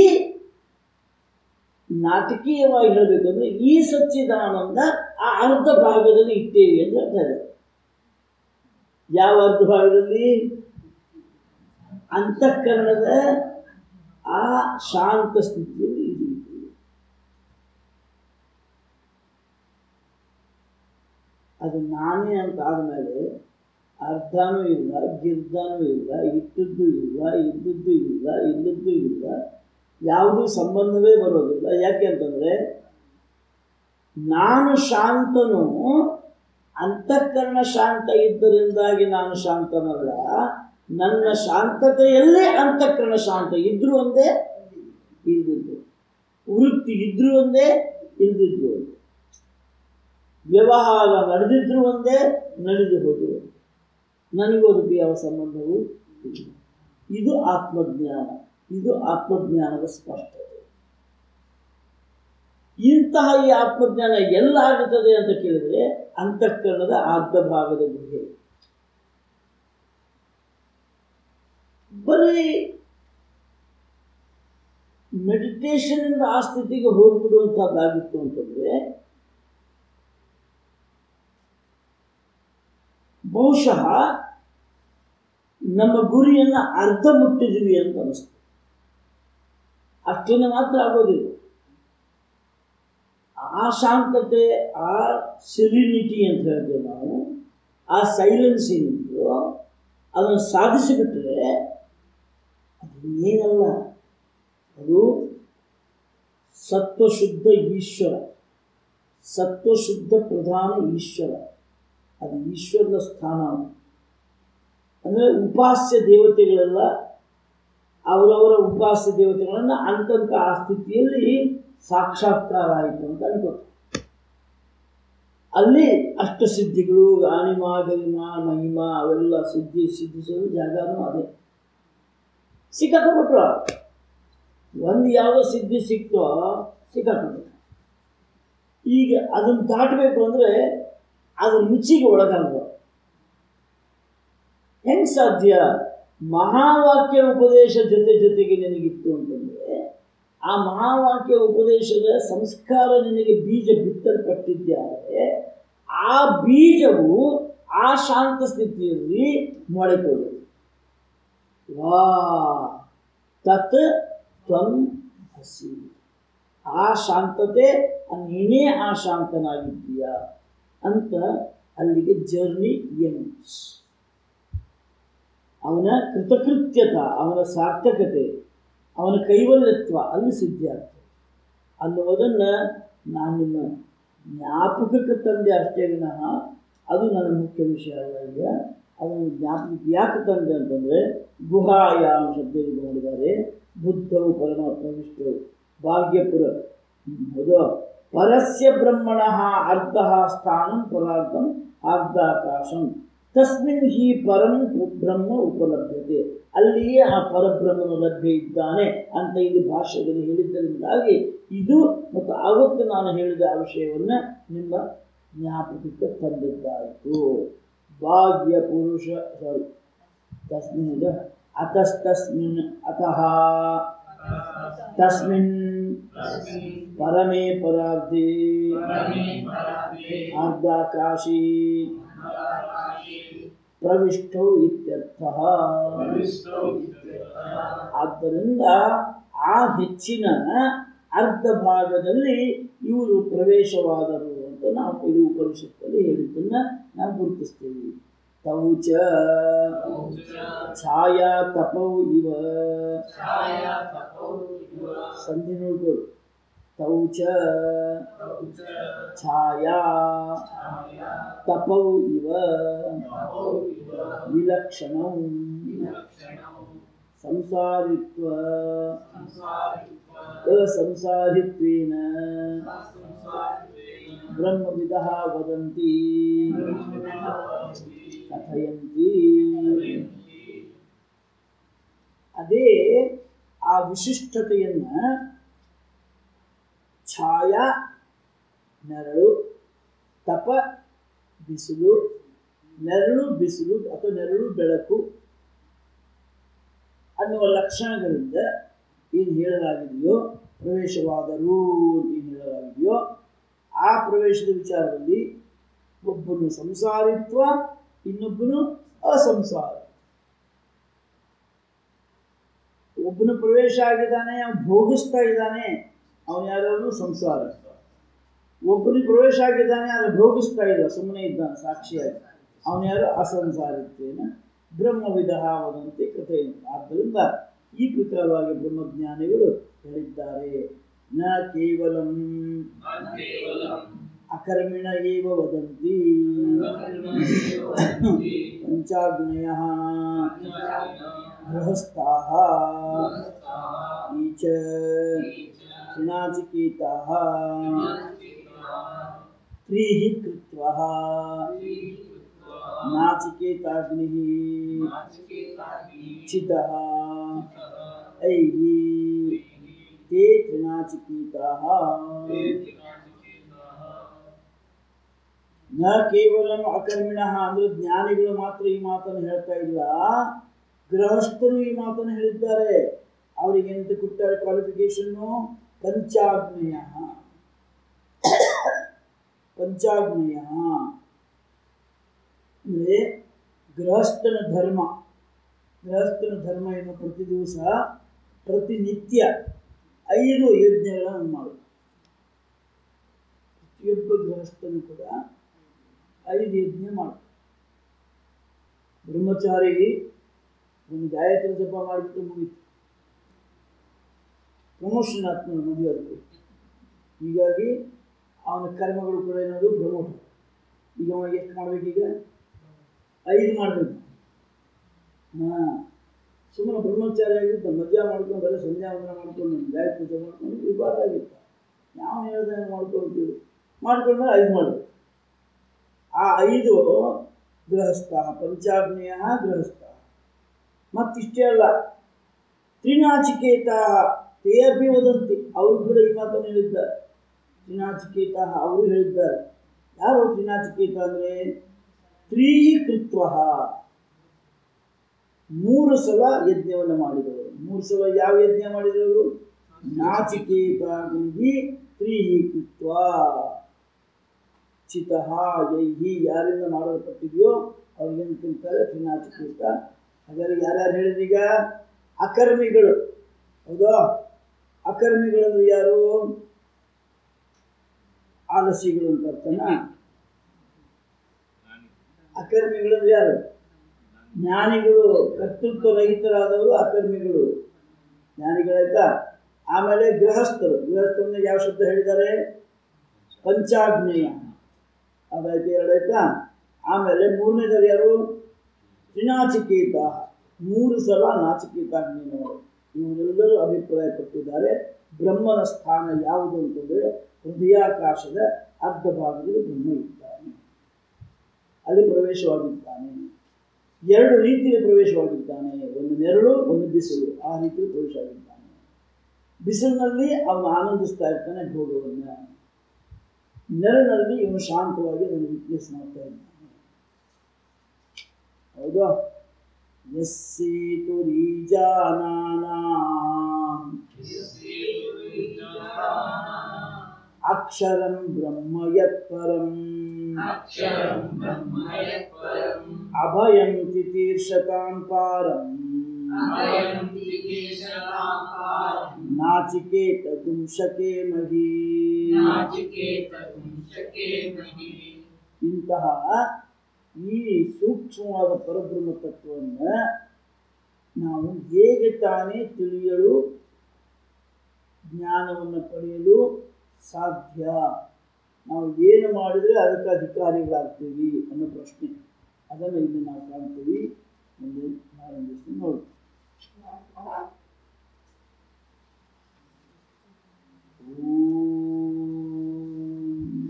ನಾಟಕೀಯವಾಗಿ ಹೇಳಬೇಕಂದ್ರೆ ಈ ಸಚ್ಚಿದಾನಂದ ಆ ಅರ್ಧ ಭಾಗದಲ್ಲಿ ಇಟ್ಟೇವಿ ಅಂತ ಹೇಳ್ತಾರೆ ಯಾವ ಅರ್ಧ ಭಾಗದಲ್ಲಿ ಅಂತಃಕರಣದ ಆ ಶಾಂತ ಸ್ಥಿತಿಯಲ್ಲಿ ಇದು ಇದೆ. ಅದು ನಾನೇ ಅಂತ ಆದಮೇಲೆ ಅರ್ಧನೂ ಇಲ್ಲ ಗಿರ್ಧನೂ ಇಲ್ಲ ಇಟ್ಟದ್ದು ಇಲ್ಲ ಇದ್ದದ್ದು ಇಲ್ಲ ಇಲ್ಲದ್ದು ಇಲ್ಲ ಯಾವುದೂ ಸಂಬಂಧವೇ ಬರೋದಿಲ್ಲ ಯಾಕೆ ಅಂತಂದರೆ ನಾನು ಶಾಂತನು ಅಂತಃಕರಣ ಶಾಂತ ಇದ್ದರಿಂದಾಗಿ ನಾನು ಶಾಂತನಲ್ಲ ನನ್ನ ಶಾಂತತೆಯಲ್ಲೇ ಅಂತಃಕರಣ ಶಾಂತ ಇದ್ರೂ ಒಂದೇ ಇಲ್ದಿದ್ರು ವೃತ್ತಿ ಇದ್ರೂ ಒಂದೇ ಇಲ್ದಿದ್ರು ಒಂದೇ ವ್ಯವಹಾರ ನಡೆದಿದ್ರು ಒಂದೇ ನಡೆದು ಹೋದ್ರು ಒಂದೇ ನನಗೂ ಅದಕ್ಕೆ ಯಾವ ಸಂಬಂಧವೂ ಇಲ್ಲ ಇದು ಆತ್ಮಜ್ಞಾನ ಇದು ಆತ್ಮಜ್ಞಾನದ ಸ್ಪಷ್ಟತೆ ಇಂತಹ ಈ ಆತ್ಮಜ್ಞಾನ ಎಲ್ಲ ಆಗುತ್ತದೆ ಅಂತ ಕೇಳಿದ್ರೆ ಅಂತಃಕರಣದ ಅರ್ಧ ಭಾಗದ ಗುಹೆ ಬರೀ ಮೆಡಿಟೇಷನ್ ಇಂದ ಆ ಸ್ಥಿತಿಗೆ ಹೋಗ್ಬಿಡುವಂತಹದ್ದಾಗಿತ್ತು ಅಂತಂದ್ರೆ ಬಹುಶಃ ನಮ್ಮ ಗುರಿಯನ್ನ ಅರ್ಧ ಮುಟ್ಟಿದ್ವಿ ಅಂತ ಅನಿಸ್ತು ಅಷ್ಟೇನೆ ಮಾತ್ರ ಆಗೋದಿಲ್ಲ ಆ ಶಾಂತತೆ ಆ ಸಿರಿನಿಟಿ ಅಂತ ಹೇಳ್ತೇವೆ ನಾವು ಆ ಸೈಲೆನ್ಸ್ ಏನಿದೆಯೋ ಅದನ್ನು ಸಾಧಿಸಿಬಿಟ್ರೆ ಅದು ಏನಲ್ಲ ಅದು ಸತ್ವಶುದ್ಧ ಈಶ್ವರ ಸತ್ವಶುದ್ಧ ಪ್ರಧಾನ ಈಶ್ವರ ಅದು ಈಶ್ವರನ ಸ್ಥಾನ ಅಂದರೆ ಉಪಾಸ್ಯ ದೇವತೆಗಳೆಲ್ಲ ಅವರವರ ಉಪಾಸ್ಯ ದೇವತೆಗಳನ್ನು ಅಂತಂತ ಆ ಸ್ಥಿತಿಯಲ್ಲಿ ಸಾಕ್ಷಾತ್ಕಾರ ಆಯಿತು ಅಂತ ಅನ್ಕೋತಾರೆ ಅಲ್ಲಿ ಅಷ್ಟ ಸಿದ್ಧಿಗಳು ಆನಿಮ ಗರಿಮ ಮಹಿಮ ಅವೆಲ್ಲ ಸಿದ್ಧಿ ಸಿದ್ಧಿಸೋದು ಜಾಗನೂ ಅದೇ ಸಿಕ್ಕಾಕೊಂಡ್ಬಿಟ್ರು ಒಂದು ಯಾವ ಸಿದ್ಧಿ ಸಿಕ್ತೋ ಸಿಕ್ಕಾಕೊಂಡ್ಬಿಟ್ರು ಈಗ ಅದನ್ನು ದಾಟಬೇಕು ಅಂದರೆ ಅದು ರುಚಿಗೆ ಒಳಗಾಗುವ ಹೆಂಗ್ ಸಾಧ್ಯ ಮಹಾವಾಕ್ಯ ಉಪದೇಶ ಜೊತೆ ಜೊತೆಗೆ ನಿನಗಿತ್ತು ಅಂತಂದರೆ ಆ ಮಹಾವಾಕ್ಯ ಉಪದೇಶದ ಸಂಸ್ಕಾರ ನಿನಗೆ ಬೀಜ ಬಿತ್ತಲ್ಪಟ್ಟಿದ್ದರೆ ಆ ಬೀಜವು ಆ ಶಾಂತ ಸ್ಥಿತಿಯಲ್ಲಿ ಮೊಳೆಕೊಳ್ಳುವುದು ವಾ ತತ್ ತ್ವಂ ಹಸಿ ಆ ಶಾಂತತೆ ನೀನೇ ಆ ಶಾಂತನಾಗಿದ್ದೀಯ ಅಂತ ಅಲ್ಲಿಗೆ ಜರ್ನಿ ಎಂಡ್ಸ್ ಅವನ ಕೃತಕೃತ್ಯತ ಅವನ ಸಾರ್ಥಕತೆ ಅವನ ಕೈವಲ್ಯತ್ವ ಅಲ್ಲಿ ಸಿದ್ಧಿ ಆಗ್ತದೆ ಅನ್ನೋದನ್ನು ನಾನು ನಿಮ್ಮ ಜ್ಞಾಪಕಕ್ಕೆ ತಂದೆ ಅಷ್ಟೇ ವಿನಃ ಅದು ನನ್ನ ಮುಖ್ಯ ವಿಷಯ ಅಲ್ಲ ಈಗ ಅದನ್ನು ಜ್ಞಾಪಕಕ್ಕೆ ಯಾಕೆ ತಂದೆ ಅಂತಂದರೆ ಗುಹಾಯಾಮ್ ಶಬ್ದದಲ್ಲಿ ಮಾಡಿದ್ದಾರೆ ಬುದ್ಧವು ಪರಮಾತ್ಮ ವಿಷ್ಣು ಭಾಗ್ಯಪುರ ಹ್ಮ್, ಹೌದು ಪರಸ್ಯ ಬ್ರಹ್ಮಣ ಅರ್ಧ ಸ್ಥಾನಂ ಪರಾರ್ಧಂ ಅರ್ಧಾಕಾಶಂ ತಸ್ಮಿನ್ ಹಿ ಪರಂ ಬ್ರಹ್ಮ ಉಪಲಭ್ಯತೆ ಅಲ್ಲಿಯೇ ಆ ಪರಬ್ರಹ್ಮನು ಲಭ್ಯ ಇದ್ದಾನೆ ಅಂತ ಇಲ್ಲಿ ಭಾಷ್ಯದಲ್ಲಿ ಹೇಳಿದ್ದರಿಂದಾಗಿ ಇದು ಮತ್ತು ಆವತ್ತು ನಾನು ಹೇಳಿದ ಆ ವಿಷಯವನ್ನು ನಿಮ್ಮ ಜ್ಞಾಪಕಕ್ಕೆ ತಂದಿದ್ದಾಯಿತು ಭಾಗ್ಯ ಪುರುಷ ಸಾರಿ ತಸ್ಮಿನ್ ಇದು ಅತಸ್ತಸ್ಮಿನ್ ಅತಃ ತಸ್ಮಿನ್ ಪರಮೇ ಪರಾರ್ಧೆ ಅರ್ಧಾಕಾಶಿ ಪ್ರವಿಷ್ಟೌ ಇತ್ಯರ್ಥ ಆದ್ದರಿಂದ ಆ ಹೆಚ್ಚಿನ ಅರ್ಧ ಭಾಗದಲ್ಲಿ ಇವರು ಪ್ರವೇಶವಾದರು ಅಂತ ನಾವು ಇದು ಉಪನಿಷತ್ತಲ್ಲಿ ಹೇಳಿದ್ದನ್ನ ನಾವು ಗುರುತಿಸ್ತೀವಿ ತೌಚ ಛಾಯಾ ತಪೌ ಇವ ಸಂಧಿ ನೋಡ್ಕೊಳ್ಳಿ ತೌಚ ಛಾಯಾ ತಪೌ ಇವ ವಿಲಕ್ಷಣಂ ಸಂಸಾರಿತ್ವ ಅಸಂಸಾರಿತ್ವೇನ ಬ್ರಹ್ಮವಿದಃ ವದಂತಿ ಕಥಯಂತಿ ಅದೇ ಆ ವಿಶಿಷ್ಟತೆಯನ್ನ ಛಾಯಾ ನೆರಳು ತಪ ಬಿಸಿಲು ನೆರಳು ಬಿಸಿಲು ಅಥವಾ ನೆರಳು ಬೆಳಕು ಅನ್ನುವ ಲಕ್ಷಣಗಳಿಂದ ಏನು ಹೇಳಲಾಗಿದೆಯೋ ಪ್ರವೇಶವಾದರು ಅಂತ ಏನು ಹೇಳಲಾಗಿದೆಯೋ ಆ ಪ್ರವೇಶದ ವಿಚಾರದಲ್ಲಿ ಒಬ್ಬನು ಸಂಸಾರಿತ್ವ ಇನ್ನೊಬ್ಬನು ಅಸಂಸಾರ ಒಬ್ಬನು ಪ್ರವೇಶ ಆಗಿದ್ದಾನೆ ಅವನು ಭೋಗಿಸ್ತಾ ಇದ್ದಾನೆ ಅವನು ಯಾರವನು ಸಂಸಾರ ಒಬ್ಬನಿಗೆ ಪ್ರವೇಶ ಆಗಿದ್ದಾನೆ ಆದರೆ ಭೋಗಿಸ್ತಾ ಇಲ್ಲ ಸುಮ್ಮನೆ ಇದ್ದಾನೆ ಸಾಕ್ಷಿಯಾಗಿ ಅವನು ಯಾರು ಅಸಂಸಾರಿತ್ವೇನ ಬ್ರಹ್ಮವಿಧ ವದಂತೆ ಕಥೆ ಆದ್ದರಿಂದ ಈ ಪ್ರಕಾರವಾಗಿ ಬ್ರಹ್ಮಜ್ಞಾನಿಗಳು ಹೇಳಿದ್ದಾರೆ ನ ಕೇವಲಂ ಅಕರ್ಮಿಣ ಏವ ವದಂತಿ ಪಂಚಾಗ್ನಯ ಗೃಹಸ್ಥಾಃ ಈಚ ಋಣಾಚಿಕೇತಾಃ ತ್ರೀಃ ಕೃತ್ವಃ ನಾಚಿಕೇತಾಗ್ನಿಃ ಚಿತಃ ಐಃ ते ತ್ರಿನಾಚಿಕೇತಾಃ ನ ಕೇವಲ ಅಕರ್ಮಿಣ ಅಂದ್ರೆ ಜ್ಞಾನಿಗಳು ಮಾತ್ರ ಈ ಮಾತನ್ನು ಹೇಳ್ತಾ ಇಲ್ಲ ಗೃಹಸ್ಥರು ಈ ಮಾತನ್ನು ಹೇಳಿದ್ದಾರೆ ಅವರಿಗೆ ಎಂತ ಕೊಟ್ಟಾರೆ ಕ್ವಾಲಿಫಿಕೇಶನ್ನು ಪಂಚಾಗ್ನೇಯ ಪಂಚಾಗ್ನೇಯ ಅಂದರೆ ಗೃಹಸ್ಥನ ಧರ್ಮ ಗೃಹಸ್ಥನ ಧರ್ಮ ಏನು ಪ್ರತಿ ದಿವಸ ಪ್ರತಿನಿತ್ಯ ಐದು ಯಜ್ಞಗಳನ್ನು ಮಾಡು ಪ್ರತಿಯೊಬ್ಬ ಗೃಹಸ್ಥನು ಕೂಡ ಐದು ಯಜ್ಞ ಮಾಡು ಬ್ರಹ್ಮಚಾರಿ ಒಂದು ಗಾಯತ್ರಿ ಜಪ ಮಾಡಿಬಿಟ್ಟು ಮುಗೀತು ಪ್ರಮೋಷನ್ ಆಗ್ತಾನೆ ಮದುವೆ ಅದಕ್ಕೆ ಹೀಗಾಗಿ ಅವನ ಕರ್ಮಗಳು ಕೂಡ ಏನದು ಪ್ರಮೋಟ್ ಈಗ ಅವನಿಗೆ ಎಷ್ಟು ಮಾಡ್ಬೇಕೀಗ ಐದು ಮಾಡಬೇಕು ಹಾಂ ಸುಮ್ಮನೆ ಬ್ರಹ್ಮಚಾರಿ ಆಗಿದ್ದ ಮಜಾ ಮಾಡ್ಕೊಂಡು ಬರೀ ಸಂಧ್ಯಾ ವಂದನ ಮಾಡ್ಕೊಂಡು ಗಾಯತ್ರಿ ಪೂಜೆ ಮಾಡ್ಕೊಂಡು ವಿವಾದ ಆಗಿತ್ತ ಯಾವ ಹೇಳ್ದೆ ಮಾಡ್ಕೊಳ್ತೀವಿ ಮಾಡ್ಕೊಂಡ್ರೆ ಐದು ಮಾಡು ಆ ಐದು ಗೃಹಸ್ಥ ಪಂಚಾಗ್ನೇಯ ಗೃಹಸ್ಥ ಮತ್ತಿಷ್ಟೇ ಅಲ್ಲ ತ್ರಿನಾಚಿಕೇತ ತೇ ಅಪಿ ವದಂತಿ ಅವರು ಕೂಡ ಈ ಮಾತನ್ನು ಹೇಳಿದ್ದಾರೆ ತ್ರಿನಾಚಿಕೇತ ಅವರು ಹೇಳಿದ್ದಾರೆ ಯಾರು ತ್ರಿನಾಚಿಕೇತ ಅಂದರೆ ತ್ರೀಕೃತ್ವ ಮೂರು ಸಲ ಯಜ್ಞವನ್ನು ಮಾಡಿದವರು ಮೂರು ಸಲ ಯಾವ ಯಜ್ಞ ಮಾಡಿದವರು ನಾಚಿಕೇತಾಗ್ನಿಹಿ ತ್ರೀಕೃತ್ವ ಚಿತಃ ಯೈಹಿ ಯಾರಿಂದ ಮಾಡಲ್ಪಟ್ಟಿದೆಯೋ ಅವ್ರಿಗೇನು ತಿಂತಾರೆ ತ್ರಿನಾಚಿಕೇತ ಹಾಗಾದ್ರೆ ಯಾರ್ಯಾರು ಹೇಳಿದ್ರೀಗ ಅಕರ್ಮಿಗಳು ಹೌದಾ ಅಕರ್ಮಿಗಳಂದ್ರೆ ಯಾರು ಆಲಸಿಗಳು ಅಂತ ಅರ್ಥನಾ ಅಕರ್ಮಿಗಳಂದ್ರೆ ಯಾರು ಜ್ಞಾನಿಗಳು ಕರ್ತೃತ್ವ ರಹಿತರಾದವರು ಅಕರ್ಮಿಗಳು ಜ್ಞಾನಿಗಳಾಯ್ತಾ ಆಮೇಲೆ ಗೃಹಸ್ಥರು ಗೃಹಸ್ಥರನ್ನ ಯಾವ ಶಬ್ದ ಹೇಳಿದ್ದಾರೆ ಪಂಚಾಗ್ನೇಯ ಅದಾಯ್ತು ಎರಡಾಯ್ತಾ ಆಮೇಲೆ ಮೂರನೇದವ್ರು ಯಾರು ತ್ರಿನಾಚಿಕೇತ ಮೂರು ಸಲ ನಾಚಿಕೇತಾಗ್ನೇಯವರು ಇವರೆಲ್ಲರೂ ಅಭಿಪ್ರಾಯಪಟ್ಟಿದ್ದಾರೆ ಬ್ರಹ್ಮನ ಸ್ಥಾನ ಯಾವುದು ಅಂತಂದರೆ ಹೃದಯಾಕಾಶದ ಅರ್ಧ ಭಾಗದಲ್ಲಿ ಬ್ರಹ್ಮ ಇದ್ದಾನೆ ಅಲ್ಲಿ ಪ್ರವೇಶವಾಗಿದ್ದಾನೆ ಎರಡು ರೀತಿಯಲ್ಲಿ ಪ್ರವೇಶವಾಗಿದ್ದಾನೆ ಒಂದು ನೆರಳು ಒಂದು ಬಿಸಿಲು ಆ ರೀತಿಯಲ್ಲಿ ಪ್ರವೇಶವಾಗಿದ್ದಾನೆ ಬಿಸಿಲಿನಲ್ಲಿ ಅವನು ಆನಂದಿಸ್ತಾ ಇರ್ತಾನೆ ಭೋಗವನ್ನು ನೆರಳಿನಲ್ಲಿ ಇವನು ಶಾಂತವಾಗಿ ಅದನ್ನು ವಿಟ್ನೆಸ್ ಮಾಡ್ತಾ ಇದ್ದಾನೆ ಹೌದಾ ಯಸ್ಸೇತು ಅಕ್ಷರಂ ಬ್ರಹ್ಮ ಯತ್ಪರಂ ಅಕ್ಷರಂ ಬ್ರಹ್ಮ ಯತ್ಪರಂ ಅಭಯಂ ತಿತೀರ್ಷತಾಂ ಪಾರಂ ಅಭಯಂ ತಿಕೇಶರಾಪಾರಂ ನಾಚಿಕೇತ ದುಂಶಕೆ ಮಹಿ ನಾಚಿಕೇತಂ ಶಕೇಮಹಿ ಇಂತಹ ಈ ಸೂಕ್ಷ್ಮವಾದ ಪರಬ್ರಹ್ಮ ತತ್ವವನ್ನು ನಾವು ಹೇಗೆ ತಾನೇ ತಿಳಿಯಲು ಜ್ಞಾನವನ್ನು ಪಡೆಯಲು ಸಾಧ್ಯ ನಾವು ಏನು ಮಾಡಿದರೆ ಅದಕ್ಕೆ ಅಧಿಕಾರಿಗಳಾಗ್ತೀವಿ ಅನ್ನೋ ಪ್ರಶ್ನೆ ಅದನ್ನು ಇಲ್ಲಿ ನಾವು ಕಾಣ್ತೀವಿ ಮುಂದೆ ನಾಳೆ ದಿವಸ ನೋಡ್ತೀವಿ ಓಂ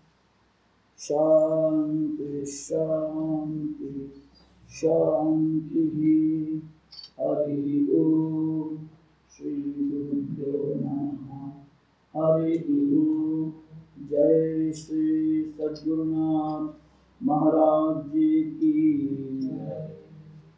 ಶಾಂತಿ ಶಾಂತಿ ಶಾಂತಿ ಹರಿ ಓಂ ಶ್ರೀ ಗುರುಭ್ಯೋ ನಮಃ हरि ओम जय श्री सद्गुरुनाथ महाराज जी की